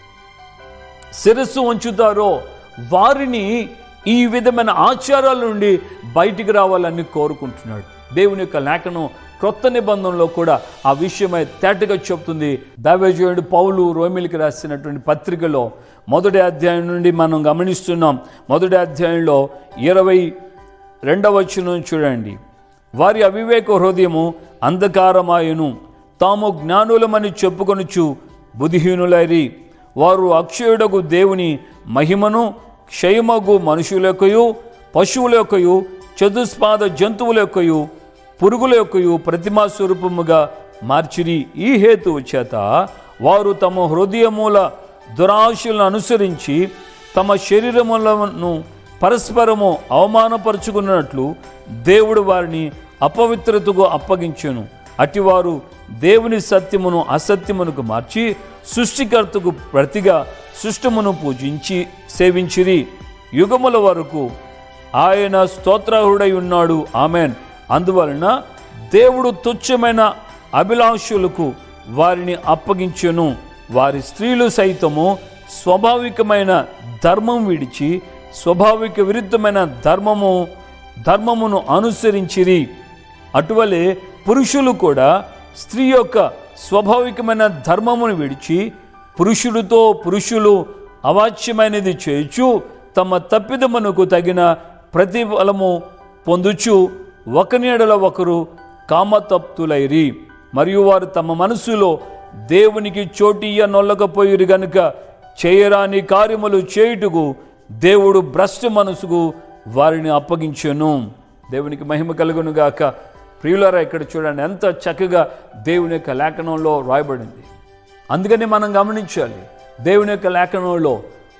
శిరస్సు ఉంచుతారో వారిని ఈ విధమైన ఆచారాల నుండి బయటికి రావాలని కోరుకుంటున్నాడు దేవుని యొక్క లేఖనం క్రొత్త నిబంధనలో కూడా ఆ విషయమై తేటగా చెప్తుంది దావేజయుడు పౌలు రోమిలికి రాసినటువంటి పత్రికలో మొదటి అధ్యాయం నుండి మనం గమనిస్తున్నాం మొదటి అధ్యాయంలో ఇరవై రెండవ వచనం చూడండి వారి అవివేక హృదయము అంధకారమాయను తాము జ్ఞానులమని చెప్పుకొనుచు బుద్ధిహీనులైరి వారు అక్షయుడకు దేవుని మహిమను క్షయమగు మనుషుల యొక్కయు పశువుల యొక్కయు చతుస్పాద జంతువుల యొక్కయు పురుగుల యొక్కయు ప్రతిమా స్వరూపముగా మార్చిరి ఈ హేతువు చేత వారు తమ హృదయముల దురాశలను అనుసరించి తమ శరీరములను పరస్పరము అవమానపరుచుకున్నట్లు దేవుడు వారిని అపవిత్రతకు అప్పగించెను అటివారు దేవుని సత్యమును అసత్యమునకు మార్చి సృష్టికర్తకు ప్రతిగా సృష్టమును పూజించి సేవించిరి యుగముల వరకు ఆయన స్తోత్రాహుడై ఉన్నాడు ఆమెన్ అందువలన దేవుడు తుచ్చమైన అభిలాషులకు వారిని అప్పగించెను వారి స్త్రీలు సైతము స్వాభావికమైన ధర్మం విడిచి స్వాభావిక విరుద్ధమైన ధర్మము ధర్మమును అనుసరించిరి అటువలే పురుషులు కూడా స్త్రీ యొక్క స్వాభావికమైన ధర్మమును విడిచి పురుషుడితో పురుషులు అవాచ్యమైనది చేయుచు తమ తప్పిదమునకు తగిన ప్రతిఫలము పొందుచు ఒకనీడల ఒకరు కామతప్తులైరి మరియు వారు తమ మనసులో దేవునికి చోటియ్య నొల్లకపోయిరు గనుక చేయరాని కార్యములు చేయుటకు దేవుడు భ్రష్ట మనసుకు వారిని అప్పగించెను దేవునికి మహిమ కలుగును గాక ప్రియులరా ఇక్కడ చూడండి ఎంత చక్కగా దేవుని యొక్క లేఖనంలో రాయబడింది అందుకని మనం గమనించాలి దేవుని యొక్క లేఖనంలో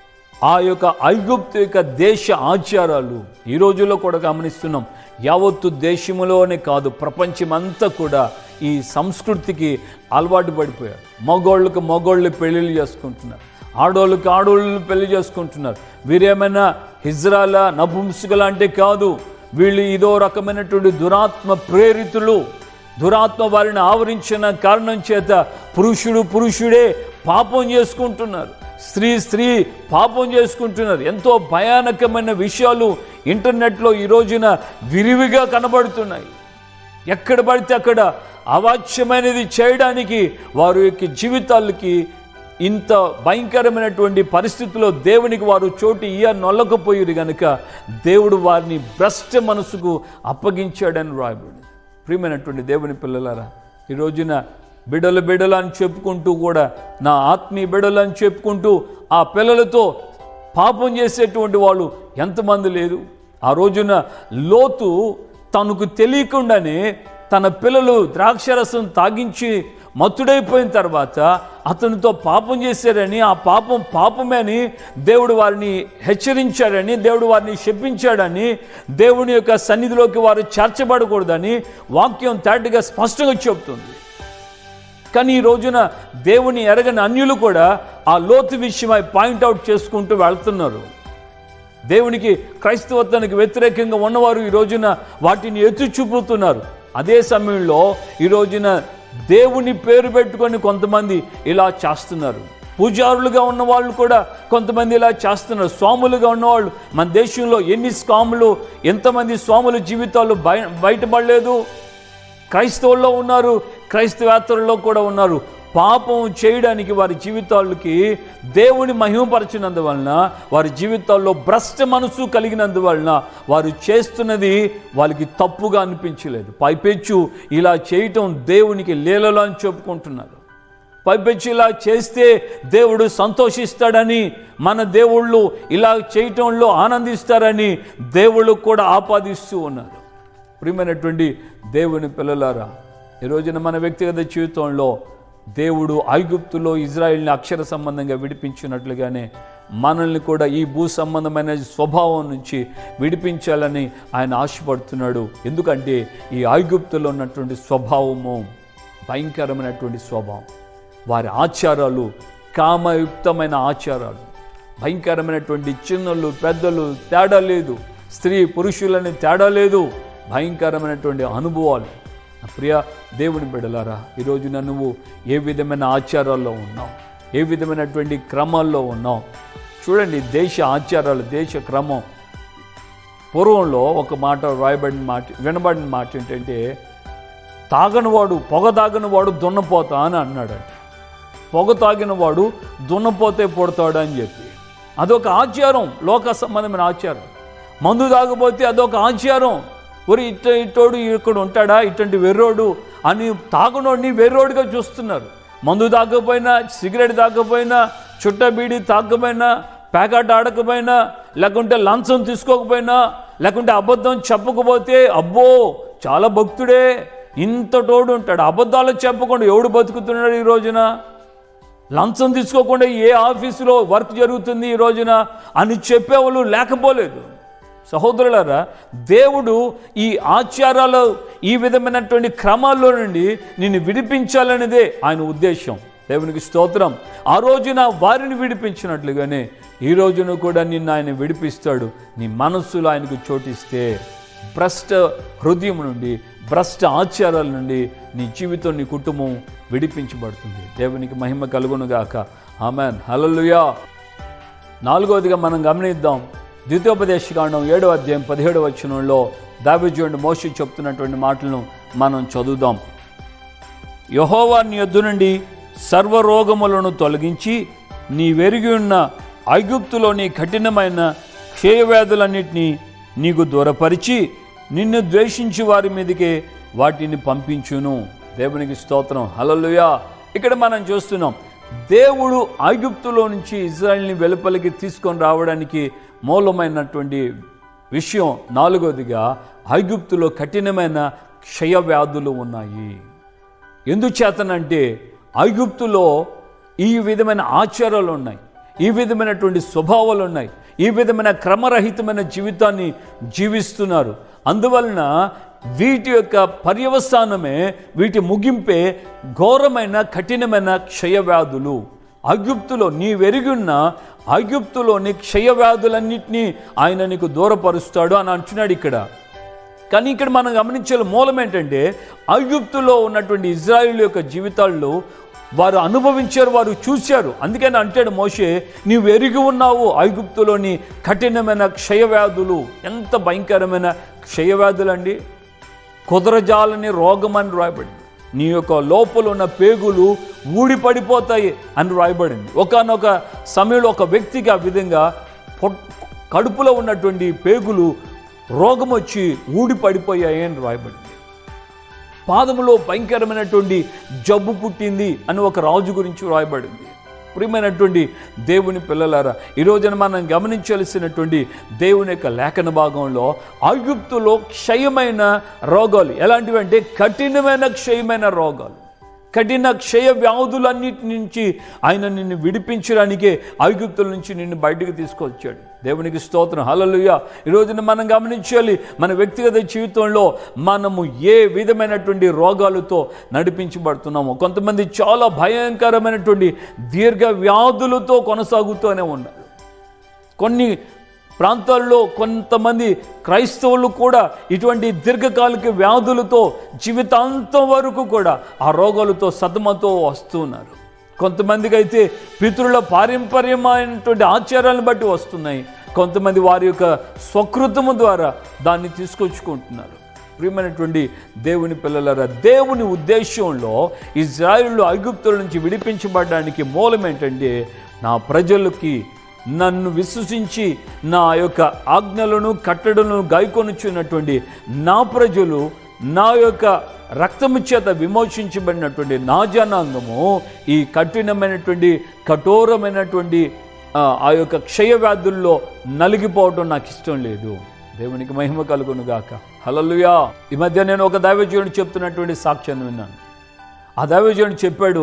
ఆ యొక్క ఐగుప్తు యొక్క దేశ ఆచారాలు ఈ రోజుల్లో కూడా గమనిస్తున్నాం యావత్తు దేశములోనే కాదు ప్రపంచమంతా కూడా ఈ సంస్కృతికి అలవాటు పడిపోయారు మగోళ్ళకు మగోళ్ళు పెళ్ళిళ్ళు చేసుకుంటున్నారు ఆడోళ్ళకి ఆడోళ్ళు పెళ్లి చేసుకుంటున్నారు వీరేమైనా హిజ్రాల నపుంసకుల అంటే కాదు వీళ్ళు ఇదో రకమైనటువంటి దురాత్మ ప్రేరితులు దురాత్మ వారిని ఆవరించిన కారణం చేత పురుషుడు పురుషుడే పాపం చేసుకుంటున్నారు స్త్రీ స్త్రీ పాపం చేసుకుంటున్నారు ఎంతో భయానకమైన విషయాలు ఇంటర్నెట్లో ఈ రోజున విరివిగా కనబడుతున్నాయి ఎక్కడ పడితే అక్కడ అవాచ్యమైనది చేయడానికి వారి యొక్క జీవితాలకి ఇంత భయంకరమైనటువంటి పరిస్థితుల్లో దేవునికి వారు చోటు ఇయ్య నొల్లకపోయారు గనుక దేవుడు వారిని భ్రష్ట మనసుకు అప్పగించాడని రాయబడింది ప్రియమైనటువంటి దేవుని పిల్లలారా ఈ రోజున బిడలు బిడలు అని చెప్పుకుంటూ కూడా నా ఆత్మీయ బిడలు అని చెప్పుకుంటూ ఆ పిల్లలతో పాపం చేసేటువంటి వాళ్ళు ఎంతమంది లేదు ఆ రోజున లోతు తనకు తెలియకుండానే తన పిల్లలు ద్రాక్షరసం తాగించి మత్తుడైపోయిన తర్వాత అతనితో పాపం చేశారని ఆ పాపం పాపమే అని దేవుడు వారిని హెచ్చరించాడని దేవుడు వారిని శపించాడని దేవుని యొక్క సన్నిధిలోకి వారు చేర్చబడకూడదని వాక్యం తేటగా స్పష్టంగా చెబుతుంది కానీ ఈ రోజున దేవుని ఎరగని అన్యులు కూడా ఆ లోతు విషయమై పాయింట్అవుట్ చేసుకుంటూ వెళ్తున్నారు దేవునికి క్రైస్తవత్వానికి వ్యతిరేకంగా ఉన్నవారు ఈ రోజున వాటిని ఎత్తి చూపుతున్నారు అదే సమయంలో ఈ రోజున దేవుని పేరు పెట్టుకొని కొంతమంది ఇలా చేస్తున్నారు పూజారులుగా ఉన్న వాళ్ళు కూడా కొంతమంది ఇలా చేస్తున్నారు స్వాములుగా ఉన్నవాళ్ళు మన దేశంలో ఎన్ని స్వాములు ఎంతమంది స్వాముల జీవితాలు బయ బయటపడలేదు క్రైస్తవుల్లో ఉన్నారు క్రైస్తవేత్తరుల్లో కూడా ఉన్నారు పాపం చేయడానికి వారి జీవితాలకి దేవుని మహిమపరచినందువలన వారి జీవితాల్లో భ్రష్ట మనసు కలిగినందువలన వారు చేస్తున్నది వాళ్ళకి తప్పుగా అనిపించలేదు పైపెచ్చు ఇలా చేయటం దేవునికి లీలలో అని చెప్పుకుంటున్నారు పైపెచ్చు ఇలా చేస్తే దేవుడు సంతోషిస్తాడని మన దేవుళ్ళు ఇలా చేయటంలో ఆనందిస్తారని దేవుళ్ళు కూడా ఆపాదిస్తూ ఉన్నారు ప్రియమైనటువంటి దేవుని పిల్లలారా ఈ రోజున మన వ్యక్తిగత జీవితంలో దేవుడు ఐగుప్తులో ఇజ్రాయిల్ని అక్షర సంబంధంగా విడిపించినట్లుగానే మనల్ని కూడా ఈ భూ సంబంధమైన స్వభావం నుంచి విడిపించాలని ఆయన ఆశపడుతున్నాడు ఎందుకంటే ఈ ఐగుప్తులో ఉన్నటువంటి స్వభావము భయంకరమైనటువంటి స్వభావం వారి ఆచారాలు కామయుక్తమైన ఆచారాలు భయంకరమైనటువంటి చిన్నలు పెద్దలు తేడా లేదు స్త్రీ పురుషులని తేడా లేదు భయంకరమైనటువంటి అనుభవాలు నా ప్రియ దేవుని బిడలారా ఈరోజు నువ్వు ఏ విధమైన ఆచారాల్లో ఉన్నావు ఏ విధమైనటువంటి క్రమాల్లో ఉన్నావు చూడండి దేశ ఆచారాలు దేశ క్రమం పూర్వంలో ఒక మాట రాయబడిన మాట వినబడిన మాట ఏంటంటే తాగనివాడు పొగ తాగనివాడు దున్నపోతా అని అన్నాడంట పొగ తాగినవాడు దున్నపోతే పుడతాడు అని చెప్పి అదొక ఆచారం లోక సంబంధమైన ఆచారం మందు తాగపోతే అదొక ఆచారం ఒరి ఇట్ట ఇట్టోడు ఇక్కడ ఉంటాడా ఇటువంటి వెర్రోడు అని తాగునోడిని వెర్రోడుగా చూస్తున్నారు మందు తాగకపోయినా సిగరెట్ తాగకపోయినా చుట్ట బీడి తాగకపోయినా ప్యాకెట్ ఆడకపోయినా లేకుంటే లంచం తీసుకోకపోయినా లేకుంటే అబద్ధం చెప్పకపోతే అబ్బో చాలా భక్తుడే ఇంత తోడు ఉంటాడు అబద్ధాలు చెప్పకుండా ఎవడు బతుకుతున్నాడు ఈ రోజున లంచం తీసుకోకుండా ఏ ఆఫీసులో వర్క్ జరుగుతుంది ఈ రోజున అని చెప్పేవాళ్ళు లేకపోలేదు సహోదరులారా దేవుడు ఈ ఆచారాలు ఈ విధమైనటువంటి క్రమాల్లో నుండి నిన్ను విడిపించాలనేదే ఆయన ఉద్దేశం దేవునికి స్తోత్రం ఆ రోజున వారిని విడిపించినట్లుగానే ఈ రోజున కూడా నిన్ను ఆయన విడిపిస్తాడు నీ మనస్సులో ఆయనకు చోటిస్తే భ్రష్ట హృదయం నుండి భ్రష్ట ఆచారాల నుండి నీ జీవితం నీ కుటుంబం విడిపించబడుతుంది దేవునికి మహిమ కలుగునుగాక ఆమెన్ హల్లెలూయా నాలుగవదిగా మనం గమనిద్దాం ద్వితీయోపదేశకాండం ఏడవ అధ్యాయం పదిహేడవ వచనంలో దావిజుండి మోషి చెప్తున్నటువంటి మాటలను మనం చదువుదాం యహోవా నీ యొద్ద నుండి సర్వరోగములను తొలగించి నీ వెరిగి ఉన్న ఐగుప్తులోని కఠినమైన క్షయవ్యాధులన్నిటినీ నీకు దూరపరిచి నిన్ను ద్వేషించి వారి మీదకే వాటిని పంపించును దేవునికి స్తోత్రం హలలుయా ఇక్కడ మనం చూస్తున్నాం దేవుడు ఐగుప్తులో నుంచి ఇజ్రాయల్ని వెలుపలికి తీసుకొని రావడానికి మూలమైనటువంటి విషయం నాలుగోదిగా ఐగుప్తులో కఠినమైన క్షయవ్యాధులు ఉన్నాయి ఎందుచేతనంటే ఐగుప్తులో ఈ విధమైన ఆచారాలు ఉన్నాయి ఈ విధమైనటువంటి స్వభావాలు ఉన్నాయి ఈ విధమైన క్రమరహితమైన జీవితాన్ని జీవిస్తున్నారు అందువలన వీటి యొక్క పర్యవసానమే వీటి ముగింపే ఘోరమైన కఠినమైన క్షయవ్యాధులు ఐగుప్తులో నీ వెరిగున్న ఐగుప్తులోని క్షయవ్యాధులన్నింటినీ ఆయన నీకు దూరపరుస్తాడు అని అంటున్నాడు ఇక్కడ కానీ ఇక్కడ మనం గమనించే మూలం ఏంటంటే ఐగుప్తులో ఉన్నటువంటి ఇజ్రాయిల్ యొక్క జీవితాల్లో వారు అనుభవించారు వారు చూశారు అందుకని అంటాడు మోషే నీవు ఎరిగి ఉన్నావు ఐగుప్తులోని కఠినమైన క్షయవ్యాధులు ఎంత భయంకరమైన క్షయవ్యాధులు అండి కుదరజాలని రోగం అని రాయబడింది నీ యొక్క లోపల ఉన్న పేగులు ఊడిపడిపోతాయి అని రాయబడింది ఒకనొక సమయంలో ఒక వ్యక్తికి ఆ విధంగా పొట్- కడుపులో ఉన్నటువంటి పేగులు రోగం వచ్చి ఊడిపడిపోయాయి అని రాయబడింది పాదములో భయంకరమైనటువంటి జబ్బు పుట్టింది అని ఒక రాజు గురించి రాయబడింది ప్రియమైనటువంటి దేవుని పిల్లలారా ఈ రోజున మనం గమనించాల్సినటువంటి దేవుని యొక్క లేఖన భాగంలో ఐగుప్తులో క్షయమైన రోగాలు ఎలాంటివి అంటే కఠినమైన క్షయమైన రోగాలు కఠిన క్షయ వ్యాధులన్నిటి నుంచి ఆయన నిన్ను విడిపించడానికే ఐగుప్తుల నుంచి నిన్ను బయటకు తీసుకొచ్చాడు దేవునికి స్తోత్రం హల్లెలూయా ఈ రోజున మనం గమనించాలి మన వ్యక్తిగత జీవితంలో మనము ఏ విధమైనటువంటి రోగాలతో నడిపించబడుతున్నామో కొంతమంది చాలా భయంకరమైనటువంటి దీర్ఘ వ్యాధులతో కొనసాగుతూనే ఉన్నారు కొన్ని ప్రాంతాల్లో కొంతమంది క్రైస్తవులు కూడా ఇటువంటి దీర్ఘకాలిక వ్యాధులతో జీవితాంతం వరకు కూడా ఆ రోగాలతో సతమతో వస్తున్నారు కొంతమందికి అయితే పితృల పారంపర్యమైనటువంటి ఆచారాలను బట్టి వస్తున్నాయి కొంతమంది వారి యొక్క స్వకృతము ద్వారా దాన్ని తీసుకొచ్చుకుంటున్నారు ప్రియమైనటువంటి దేవుని పిల్లలరా దేవుని ఉద్దేశంలో ఇజ్రాయిల్ ఐగుప్తుల నుంచి విడిపించబడడానికి మూలం ఏంటంటే నా ప్రజలకి నన్ను విశ్వసించి నా యొక్క ఆజ్ఞలను కట్టడలను గాయకొనుచున్నటువంటి నా ప్రజలు నా యొక్క రక్తము చేత విమోచించబడినటువంటి నా జనాంగము ఈ కఠినమైనటువంటి కఠోరమైనటువంటి ఆ, ఆ యొక్క క్షయవ్యాధుల్లో నలిగిపోవడం నాకు ఇష్టం లేదు దేవునికి మహిమ కలుగును గాక హలలుయా ఈ మధ్య నేను ఒక దైవజీవుని చెప్తున్నటువంటి సాక్ష్యాన్ని విన్నాను ఆ దైవజీవుని చెప్పాడు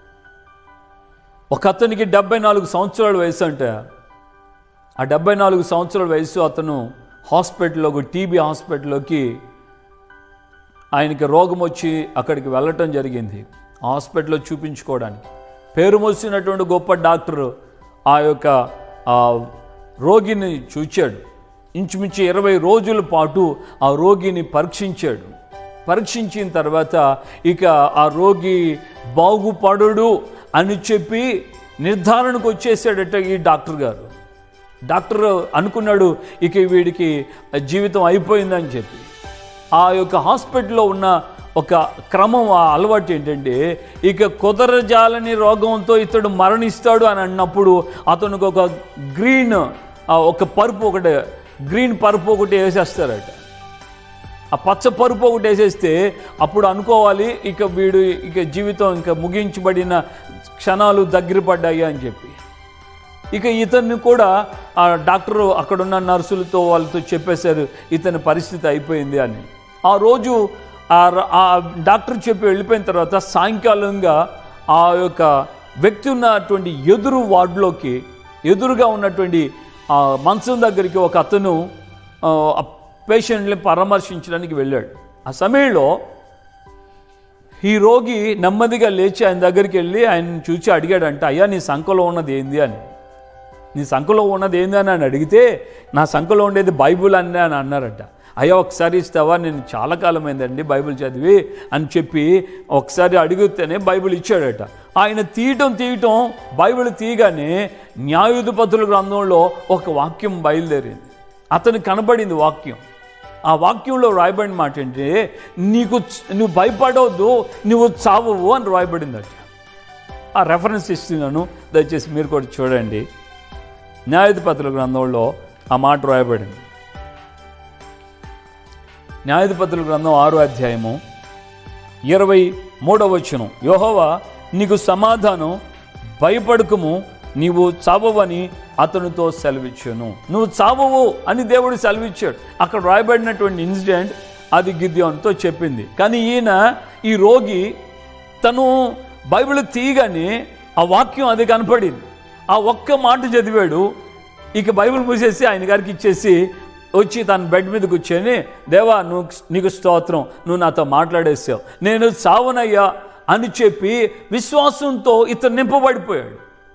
ఒక అతనికి డెబ్బై నాలుగు సంవత్సరాల వయసు అంటే ఆ డెబ్బై నాలుగు సంవత్సరాల వయసు అతను హాస్పిటల్లో ఒక టీబీ హాస్పిటల్లోకి ఆయనకి రోగం వచ్చి అక్కడికి వెళ్ళటం జరిగింది ఆ హాస్పిటల్లో చూపించుకోవడానికి పేరు మోసినటువంటి గొప్ప డాక్టర్ ఆ యొక్క ఆ రోగిని చూచాడు ఇంచుమించు ఇరవై రోజుల పాటు ఆ రోగిని పరీక్షించాడు పరీక్షించిన తర్వాత ఇక ఆ రోగి బాగుపడడు అని చెప్పి నిర్ధారణకు వచ్చేసాడట ఈ డాక్టర్ గారు డాక్టర్ అనుకున్నాడు ఇక వీడికి జీవితం అయిపోయిందని చెప్పి ఆ యొక్క హాస్పిటల్లో ఉన్న ఒక క్రమం ఆ అలవాటు ఏంటంటే ఇక కుదరజాలని రోగంతో ఇతడు మరణిస్తాడు అని అన్నప్పుడు అతనికి ఒక గ్రీన్ ఆ, ఒక పరుపు ఒకటి గ్రీన్ పరుపు ఒకటి వేసేస్తారట ఆ పచ్చ పరుపు ఒకటి వేసేస్తే అప్పుడు అనుకోవాలి ఇక వీడు ఇక జీవితం ఇంకా ముగించబడిన క్షణాలు దగ్గర పడ్డాయి అని చెప్పి ఇక ఇతన్ని కూడా ఆ డాక్టర్ అక్కడున్న నర్సులతో వాళ్ళతో చెప్పేశారు ఇతని పరిస్థితి అయిపోయింది అని ఆ రోజు ఆ ర- ఆ డాక్టర్ చెప్పి వెళ్ళిపోయిన తర్వాత సాయంకాలంగా ఆ యొక్క వ్యక్తి ఉన్నటువంటి ఎదురు వార్డులోకి ఎదురుగా ఉన్నటువంటి ఆ మంచం దగ్గరికి ఒక అతను ఆ పేషెంట్ని పరామర్శించడానికి వెళ్ళాడు ఆ సమయంలో ఈ రోగి నెమ్మదిగా లేచి ఆయన దగ్గరికి వెళ్ళి ఆయన చూసి అడిగాడంట అయ్యా నీ సంఖలో ఉన్నది ఏంది అని నీ సంఖలో ఉన్నది ఏంది అని అని అడిగితే నా సంఖలో ఉండేది బైబుల్ అని అని అన్నారట అయ్యా ఒకసారి ఇస్తావా నేను చాలా కాలం అయిందండి బైబిల్ చదివి అని చెప్పి ఒకసారి అడిగితేనే బైబిల్ ఇచ్చాడట ఆయన తీయటం తీయటం బైబిల్ తీయగానే న్యాయుధిపతుల గ్రంథంలో ఒక వాక్యం బయలుదేరింది అతనికి కనబడింది వాక్యం ఆ వాక్యంలో రాయబడిన మాట ఏంటి నీకు చ- నువ్వు భయపడవద్దు నువ్వు చావవు అని రాయబడిందట ఆ రెఫరెన్స్ ఇస్తున్నాను దయచేసి మీరు కూడా చూడండి న్యాయాధిపతుల గ్రంథంలో ఆ మాట రాయబడింది న్యాయాధిపతుల గ్రంథం ఆరో అధ్యాయము ఇరవై మూడవ వచనం యోహోవా నీకు సమాధానం భయపడకము నీవు చావవని అతనితో సెలవిచ్చాను నువ్వు చావవు అని దేవుడు సెలవిచ్చాడు అక్కడ రాయబడినటువంటి ఇన్సిడెంట్ అది గిద్యోన్తో చెప్పింది కానీ ఈయన ఈ రోగి తను బైబిల్ తీయగానే ఆ వాక్యం అది కనపడింది ఆ ఒక్క మాట చదివాడు ఇక బైబిల్ మూసేసి ఆయన గారికి ఇచ్చేసి వచ్చి తన బెడ్ మీద కూర్చొని దేవా నువ్వు నీకు స్తోత్రం నువ్వు నాతో మాట్లాడేసావు నేను చావనయ్యా అని చెప్పి విశ్వాసంతో ఇతను నింపబడిపోయాడు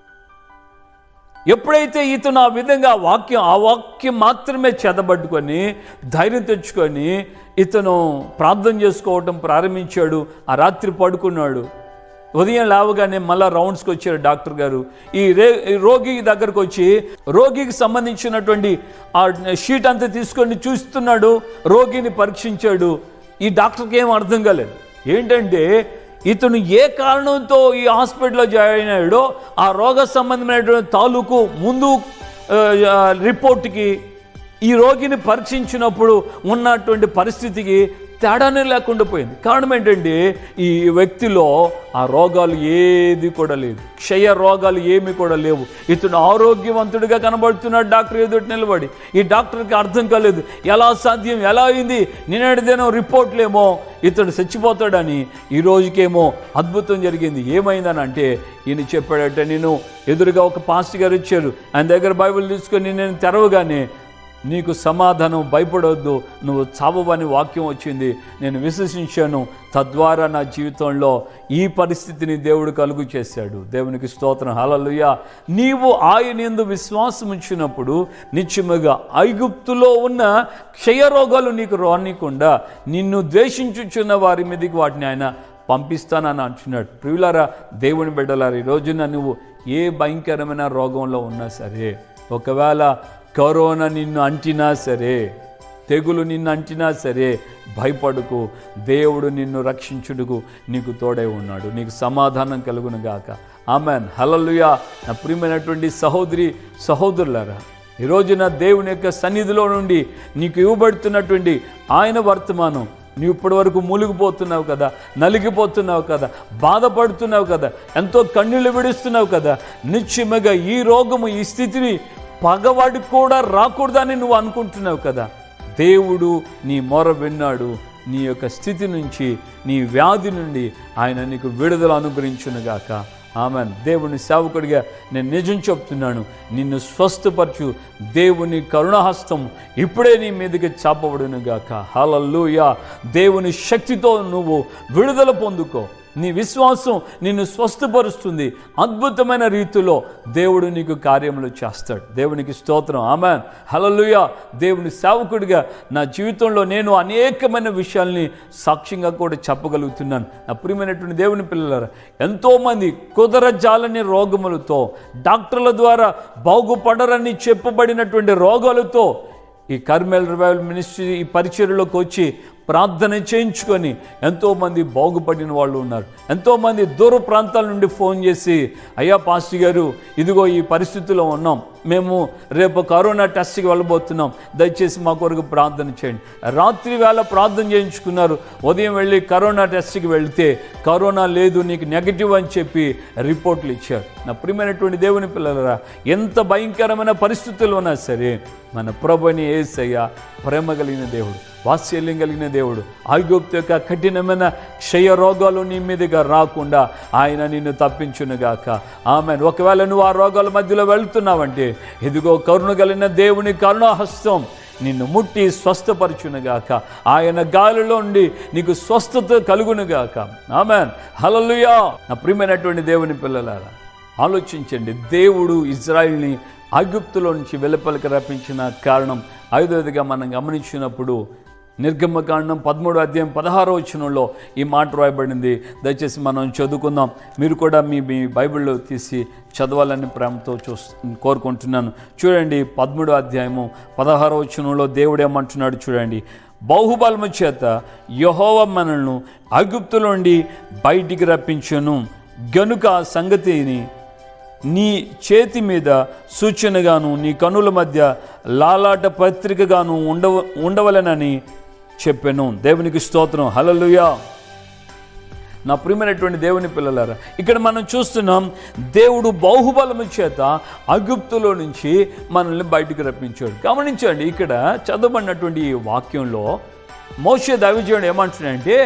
ఎప్పుడైతే ఇతను ఆ విధంగా ఆ వాక్యం ఆ వాక్యం మాత్రమే చేతబట్టుకొని ధైర్యం తెచ్చుకొని ఇతను ప్రార్థన చేసుకోవటం ప్రారంభించాడు ఆ రాత్రి పడుకున్నాడు ఉదయం లేవగానే మళ్ళా రౌండ్స్కి వచ్చారు డాక్టర్ గారు ఈ రే ఈ రోగి దగ్గరకు వచ్చి రోగికి సంబంధించినటువంటి ఆ షీట్ అంతా తీసుకొని చూస్తున్నాడు రోగిని పరీక్షించాడు ఈ డాక్టర్కి ఏం అర్థం కాలేదు ఏంటంటే ఇతను ఏ కారణంతో ఈ హాస్పిటల్లో జాయిన్ అయ్యాడో ఆ రోగ సంబంధమైనటువంటి తాలూకు ముందు ఆ, ఆ, రిపోర్ట్కి ఈ రోగిని పరీక్షించినప్పుడు ఉన్నటువంటి పరిస్థితికి తేడానే లేకుండా పోయింది కారణం ఏంటంటే ఈ వ్యక్తిలో ఆ రోగాలు ఏది కూడా లేదు క్షయ రోగాలు ఏమి కూడా లేవు ఇతను ఆరోగ్యవంతుడిగా కనబడుతున్నాడు డాక్టర్ ఎదుటి నిలబడి ఈ డాక్టర్కి అర్థం కాలేదు ఎలా సాధ్యం ఎలా అయింది నిన్నటి దినం రిపోర్ట్లేమో ఇతడు చచ్చిపోతాడని ఈ రోజుకేమో అద్భుతం జరిగింది ఏమైందని అంటే ఈయన చెప్పాడట నేను ఎదురుగా ఒక పాస్టర్ గారు ఇచ్చారు ఆయన దగ్గర బైబిల్ తీసుకొని నేను తెరవగానే నీకు సమాధానం భయపడవద్దు నువ్వు చావని వాక్యం వచ్చింది నేను విశ్వసించాను తద్వారా నా జీవితంలో ఈ పరిస్థితిని దేవుడు కలుగు చేశాడు దేవునికి స్తోత్రం హలలుయ నీవు ఆయన ఎందు విశ్వాసం ఉంచినప్పుడు నిత్యముగా ఐగుప్తులో ఉన్న క్షయరోగాలు నీకు రానికుండా నిన్ను ద్వేషించుచున్న వారి మీదకి వాటిని ఆయన పంపిస్తానని అంటున్నాడు ప్రియులారా దేవుని బిడ్డలారా ఈ రోజున నువ్వు ఏ భయంకరమైన రోగంలో ఉన్నా సరే ఒకవేళ కరోనా నిన్ను అంటినా సరే తెగులు నిన్ను అంటినా సరే భయపడుకు దేవుడు నిన్ను రక్షించుడుకు నీకు తోడై ఉన్నాడు నీకు సమాధానం కలుగును గాక ఆమెన్ హలలుయా నా ప్రియమైనటువంటి సహోదరి సహోదరులారా ఈ రోజున దేవుని యొక్క సన్నిధిలో నుండి నీకు ఇవ్వబడుతున్నటువంటి ఆయన వర్తమానం నీవు ఇప్పటి వరకు మూలిగిపోతున్నావు కదా నలిగిపోతున్నావు కదా బాధపడుతున్నావు కదా ఎంతో కన్నీళ్లు విడుస్తున్నావు కదా నిశ్చయముగా ఈ రోగము ఈ స్థితిని పగవాడికి కూడా రాకూడదని నువ్వు అనుకుంటున్నావు కదా దేవుడు నీ మొర విన్నాడు నీ యొక్క స్థితి నుంచి నీ వ్యాధి నుండి ఆయన నీకు విడుదల అనుగ్రహించునుగాక ఆమెన్ దేవుని సేవకుడిగా నేను నిజం చెప్తున్నాను నిన్ను స్వస్థపరచు దేవుని కరుణహస్తం ఇప్పుడే నీ మీదకి చాపబడును గాక హలల్లుయా దేవుని శక్తితో నువ్వు విడుదల పొందుకో నీ విశ్వాసం నిన్ను స్వస్థపరుస్తుంది అద్భుతమైన రీతిలో దేవుడు నీకు కార్యములు చేస్తాడు దేవునికి స్తోత్రం ఆమెన్ హలలుయ దేవుని సేవకుడిగా నా జీవితంలో నేను అనేకమైన విషయాల్ని సాక్ష్యంగా కూడా చెప్పగలుగుతున్నాను నా ప్రియమైనటువంటి దేవుని పిల్లలారా ఎంతోమంది కుదరజాలని రోగములతో డాక్టర్ల ద్వారా బాగుపడరని చెప్పబడినటువంటి రోగాలతో ఈ కర్మల్ రివైవల్ మినిస్ట్రీ ఈ పరిచర్యలోకి వచ్చి ప్రార్థన చేయించుకొని ఎంతోమంది బాగుపడిన వాళ్ళు ఉన్నారు ఎంతోమంది దూర ప్రాంతాల నుండి ఫోన్ చేసి అయ్యా పాస్టర్ గారు ఇదిగో ఈ పరిస్థితిలో ఉన్నాం మేము రేపు కరోనా టెస్ట్కి వెళ్ళబోతున్నాం దయచేసి మా కొరకు ప్రార్థన చేయండి రాత్రి వేళ ప్రార్థన చేయించుకున్నారు ఉదయం వెళ్ళి కరోనా టెస్ట్కి వెళ్తే కరోనా లేదు నీకు నెగిటివ్ అని చెప్పి రిపోర్ట్లు ఇచ్చారు నా ప్రియమైనటువంటి దేవుని పిల్లలరా ఎంత భయంకరమైన పరిస్థితులు ఉన్నా సరే మన ప్రభుని ఏసయ్య ప్రేమ కలిగిన దేవుడు వాత్సల్యం కలిగిన దేవుడు ఐగుప్తు యొక్క కఠినమైన క్షయ రోగాలు నీ మీదుగా రాకుండా ఆయన నిన్ను తప్పించునుగాక ఆమె ఒకవేళ నువ్వు ఆ రోగాల మధ్యలో వెళ్తున్నావంటే ఇదిగో కరుణ కలిగిన దేవుని కరుణాహస్తం నిన్ను ముట్టి స్వస్థపరచునుగాక ఆయన గాలిలో నుండి నీకు స్వస్థత కలుగునుగాక ఆమెన్ హలలుయా నా ప్రియమైనటువంటి దేవుని పిల్లలారా ఆలోచించండి దేవుడు ఇజ్రాయిల్ని ఐగుప్తులో నుంచి వెలుపలికి రప్పించిన కారణం ఐదవదిగా మనం గమనించినప్పుడు నిర్గమకాండం పదమూడు అధ్యాయం పదహారో వచనంలో ఈ మాట రాయబడింది దయచేసి మనం చదువుకుందాం మీరు కూడా మీ మీ బైబిల్లో తీసి చదవాలని ప్రేమతో చూ కోరుకుంటున్నాను చూడండి పదమూడో అధ్యాయము పదహారో వచనంలో దేవుడు ఏమంటున్నాడు చూడండి బాహుబలము చేత యహోవ మనల్ని ఐగుప్తులో నుండి బయటికి రప్పించను గనుక ఆ సంగతిని నీ చేతి మీద సూచనగాను నీ కనుల మధ్య లాలాట పత్రికగాను ఉండవ ఉండవలనని చెప్పాను దేవునికి స్తోత్రం హలలుయా నా ప్రియమైనటువంటి దేవుని పిల్లలారా ఇక్కడ మనం చూస్తున్నాం దేవుడు బాహుబలము చేత అగుప్తులో నుంచి మనల్ని బయటికి రప్పించాడు గమనించండి ఇక్కడ చదవబడినటువంటి ఈ వాక్యంలో మోసే దైవజీవుడు ఏమంటున్నాడంటే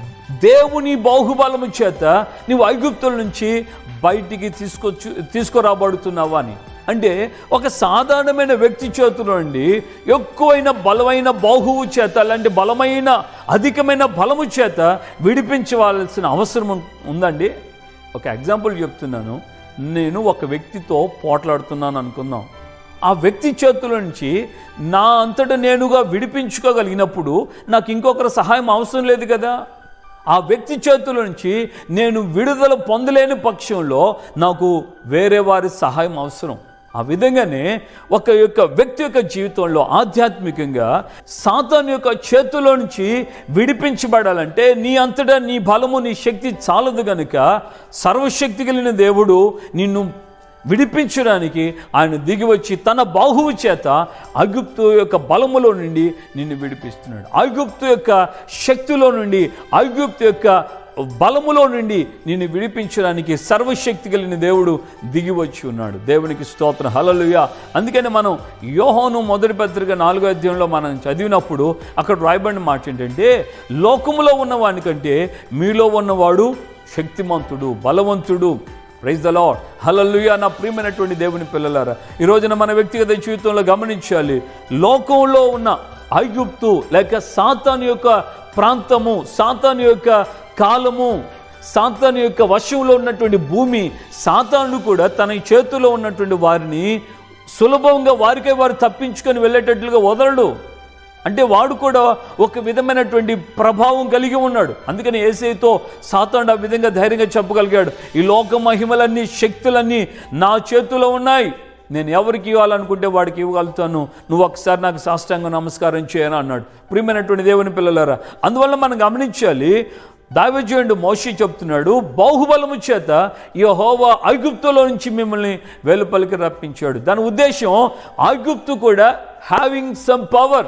దేవుని బాహుబలము చేత నీవు ఐగుప్తుల నుంచి బయటికి తీసుకొచ్చు తీసుకురాబడుతున్నావా అని అంటే ఒక సాధారణమైన వ్యక్తి చేతిలో నుండి ఎక్కువైన బలమైన బాహువు చేత అలాంటి బలమైన అధికమైన బలము చేత విడిపించవలసిన అవసరం ఉం- ఉందండి ఒక ఎగ్జాంపుల్ చెప్తున్నాను నేను ఒక వ్యక్తితో పోట్లాడుతున్నాను అనుకుందాం ఆ వ్యక్తి చేతుల నుంచి నా అంతట నేనుగా విడిపించుకోగలిగినప్పుడు నాకు ఇంకొకరి సహాయం అవసరం లేదు కదా ఆ వ్యక్తి చేతుల నుంచి నేను విడుదల పొందలేని పక్షంలో నాకు వేరే వారి సహాయం అవసరం ఆ విధంగానే ఒక యొక్క వ్యక్తి యొక్క జీవితంలో ఆధ్యాత్మికంగా సాతాన్ యొక్క చేతుల్లో నుంచి విడిపించబడాలంటే నీ అంతటా నీ బలము నీ శక్తి చాలదు గనుక సర్వశక్తి కలిగిన దేవుడు నిన్ను విడిపించడానికి ఆయన దిగి వచ్చి తన బాహువు చేత ఐగుప్తు యొక్క బలములో నుండి నిన్ను విడిపిస్తున్నాడు ఐగుప్తు యొక్క శక్తిలో నుండి ఐగుప్తు యొక్క బలములో నుండి నిన్ను విడిపించడానికి సర్వశక్తి కలిగిన దేవుడు దిగి వచ్చి ఉన్నాడు దేవునికి స్తోత్రం హలలుయ అందుకని మనం యోహోను మొదటి పత్రిక నాలుగో అధ్యాయంలో మనం చదివినప్పుడు అక్కడ రాయబడిన మాట ఏంటంటే లోకములో ఉన్నవానికంటే మీలో ఉన్నవాడు శక్తిమంతుడు బలవంతుడు ప్రైజ్ ద లాడ్ హలల్లుయ నా ప్రియమైనటువంటి దేవుని పిల్లలారా ఈ రోజున మన వ్యక్తిగత జీవితంలో గమనించాలి లోకంలో ఉన్న ఐగుప్తు లేక సాతాను యొక్క ప్రాంతము సాతాను యొక్క కాలము సాతాను యొక్క వశంలో ఉన్నటువంటి భూమి సాతాను కూడా తన చేతిలో ఉన్నటువంటి వారిని సులభంగా వారికే వారు తప్పించుకొని వెళ్ళేటట్లుగా వదలడు అంటే వాడు కూడా ఒక విధమైనటువంటి ప్రభావం కలిగి ఉన్నాడు అందుకని ఏసైతో సాతాండు ఆ విధంగా ధైర్యంగా చెప్పగలిగాడు ఈ లోక మహిమలన్నీ శక్తులన్నీ నా చేతిలో ఉన్నాయి నేను ఎవరికి ఇవ్వాలనుకుంటే వాడికి ఇవ్వగలుగుతాను నువ్వు ఒకసారి నాకు సాష్టాంగ నమస్కారం చేయను అన్నాడు ప్రియమైనటువంటి దేవుని పిల్లలారా అందువల్ల మనం గమనించాలి దావజయుడు మోషి చెప్తున్నాడు బాహుబలము చేత ఈ హోవా ఐగుప్తులో నుంచి మిమ్మల్ని వెలుపలికి రప్పించాడు దాని ఉద్దేశం ఐగుప్తు కూడా having some power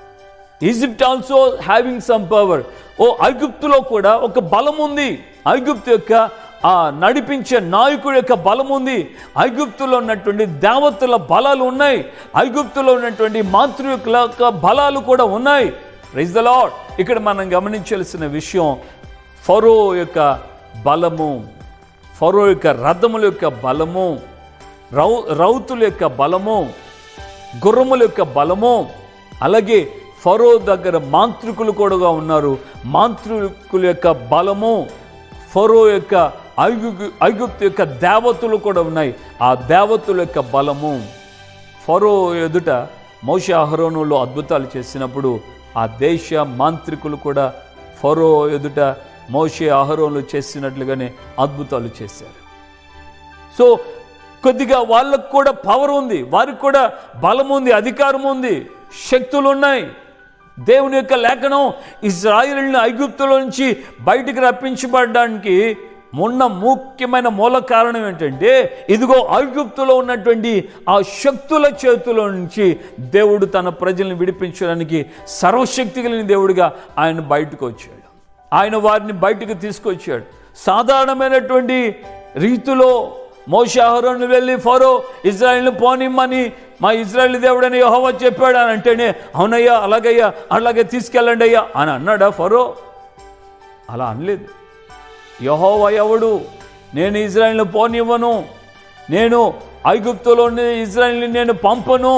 Egypt also having some power ఓ ఐగుప్తులో కూడా ఒక బలం ఉంది ఐగుప్తు యొక్క ఆ నడిపించే నాయకుడి యొక్క బలం ఉంది ఐగుప్తులో ఉన్నటువంటి దేవతల బలాలు ఉన్నాయి ఐగుప్తులో ఉన్నటువంటి మాతృకుల యొక్క బలాలు కూడా ఉన్నాయి రైజ్ ద లాడ్ ఇక్కడ మనం గమనించాల్సిన విషయం ఫరో యొక్క బలము ఫరో యొక్క రథముల యొక్క బలము రౌ రౌతుల యొక్క బలము గుర్రముల యొక్క బలము అలాగే ఫరో దగ్గర మాంత్రికులు కూడా ఉన్నారు మాంత్రికుల యొక్క బలము ఫరో యొక్క ఐగు ఐగుప్తు యొక్క దేవతలు కూడా ఉన్నాయి ఆ దేవతల యొక్క బలము ఫరో ఎదుట మోష అహరోనులో అద్భుతాలు చేసినప్పుడు ఆ దేశ మాంత్రికులు కూడా ఫరో ఎదుట మోషే అహరోనులు చేసినట్లుగానే అద్భుతాలు చేశారు సో కొద్దిగా వాళ్ళకు కూడా పవర్ ఉంది వారికి కూడా బలం ఉంది అధికారం ఉంది శక్తులు ఉన్నాయి దేవుని యొక్క లేఖనం ఇజ్రాయిల్ని ఐగుప్తులో నుంచి బయటికి రప్పించబడడానికి మొన్న ముఖ్యమైన మూల కారణం ఏంటంటే ఇదిగో ఐగుప్తులో ఉన్నటువంటి ఆ శక్తుల చేతుల నుంచి దేవుడు తన ప్రజల్ని విడిపించడానికి సర్వశక్తి కలిగిన దేవుడిగా ఆయన బయటకు వచ్చాడు ఆయన వారిని బయటకు తీసుకొచ్చాడు సాధారణమైనటువంటి రీతిలో మోషాహరోను వెళ్ళి ఫరో ఇజ్రాయిల్ని పోనిమ్మని మా ఇజ్రాయిల్ దేవుడని యెహోవా చెప్పాడు అని అంటేనే అవునయ్యా అలాగయ్యా అలాగే తీసుకెళ్ళండి అయ్యా అని అన్నాడా ఫరో అలా అనలేదు యహోవా ఎవడు నేను ఇజ్రాయిల్ని పోనివ్వను నేను ఐగుప్తులో ఇజ్రాయిల్ని నేను పంపను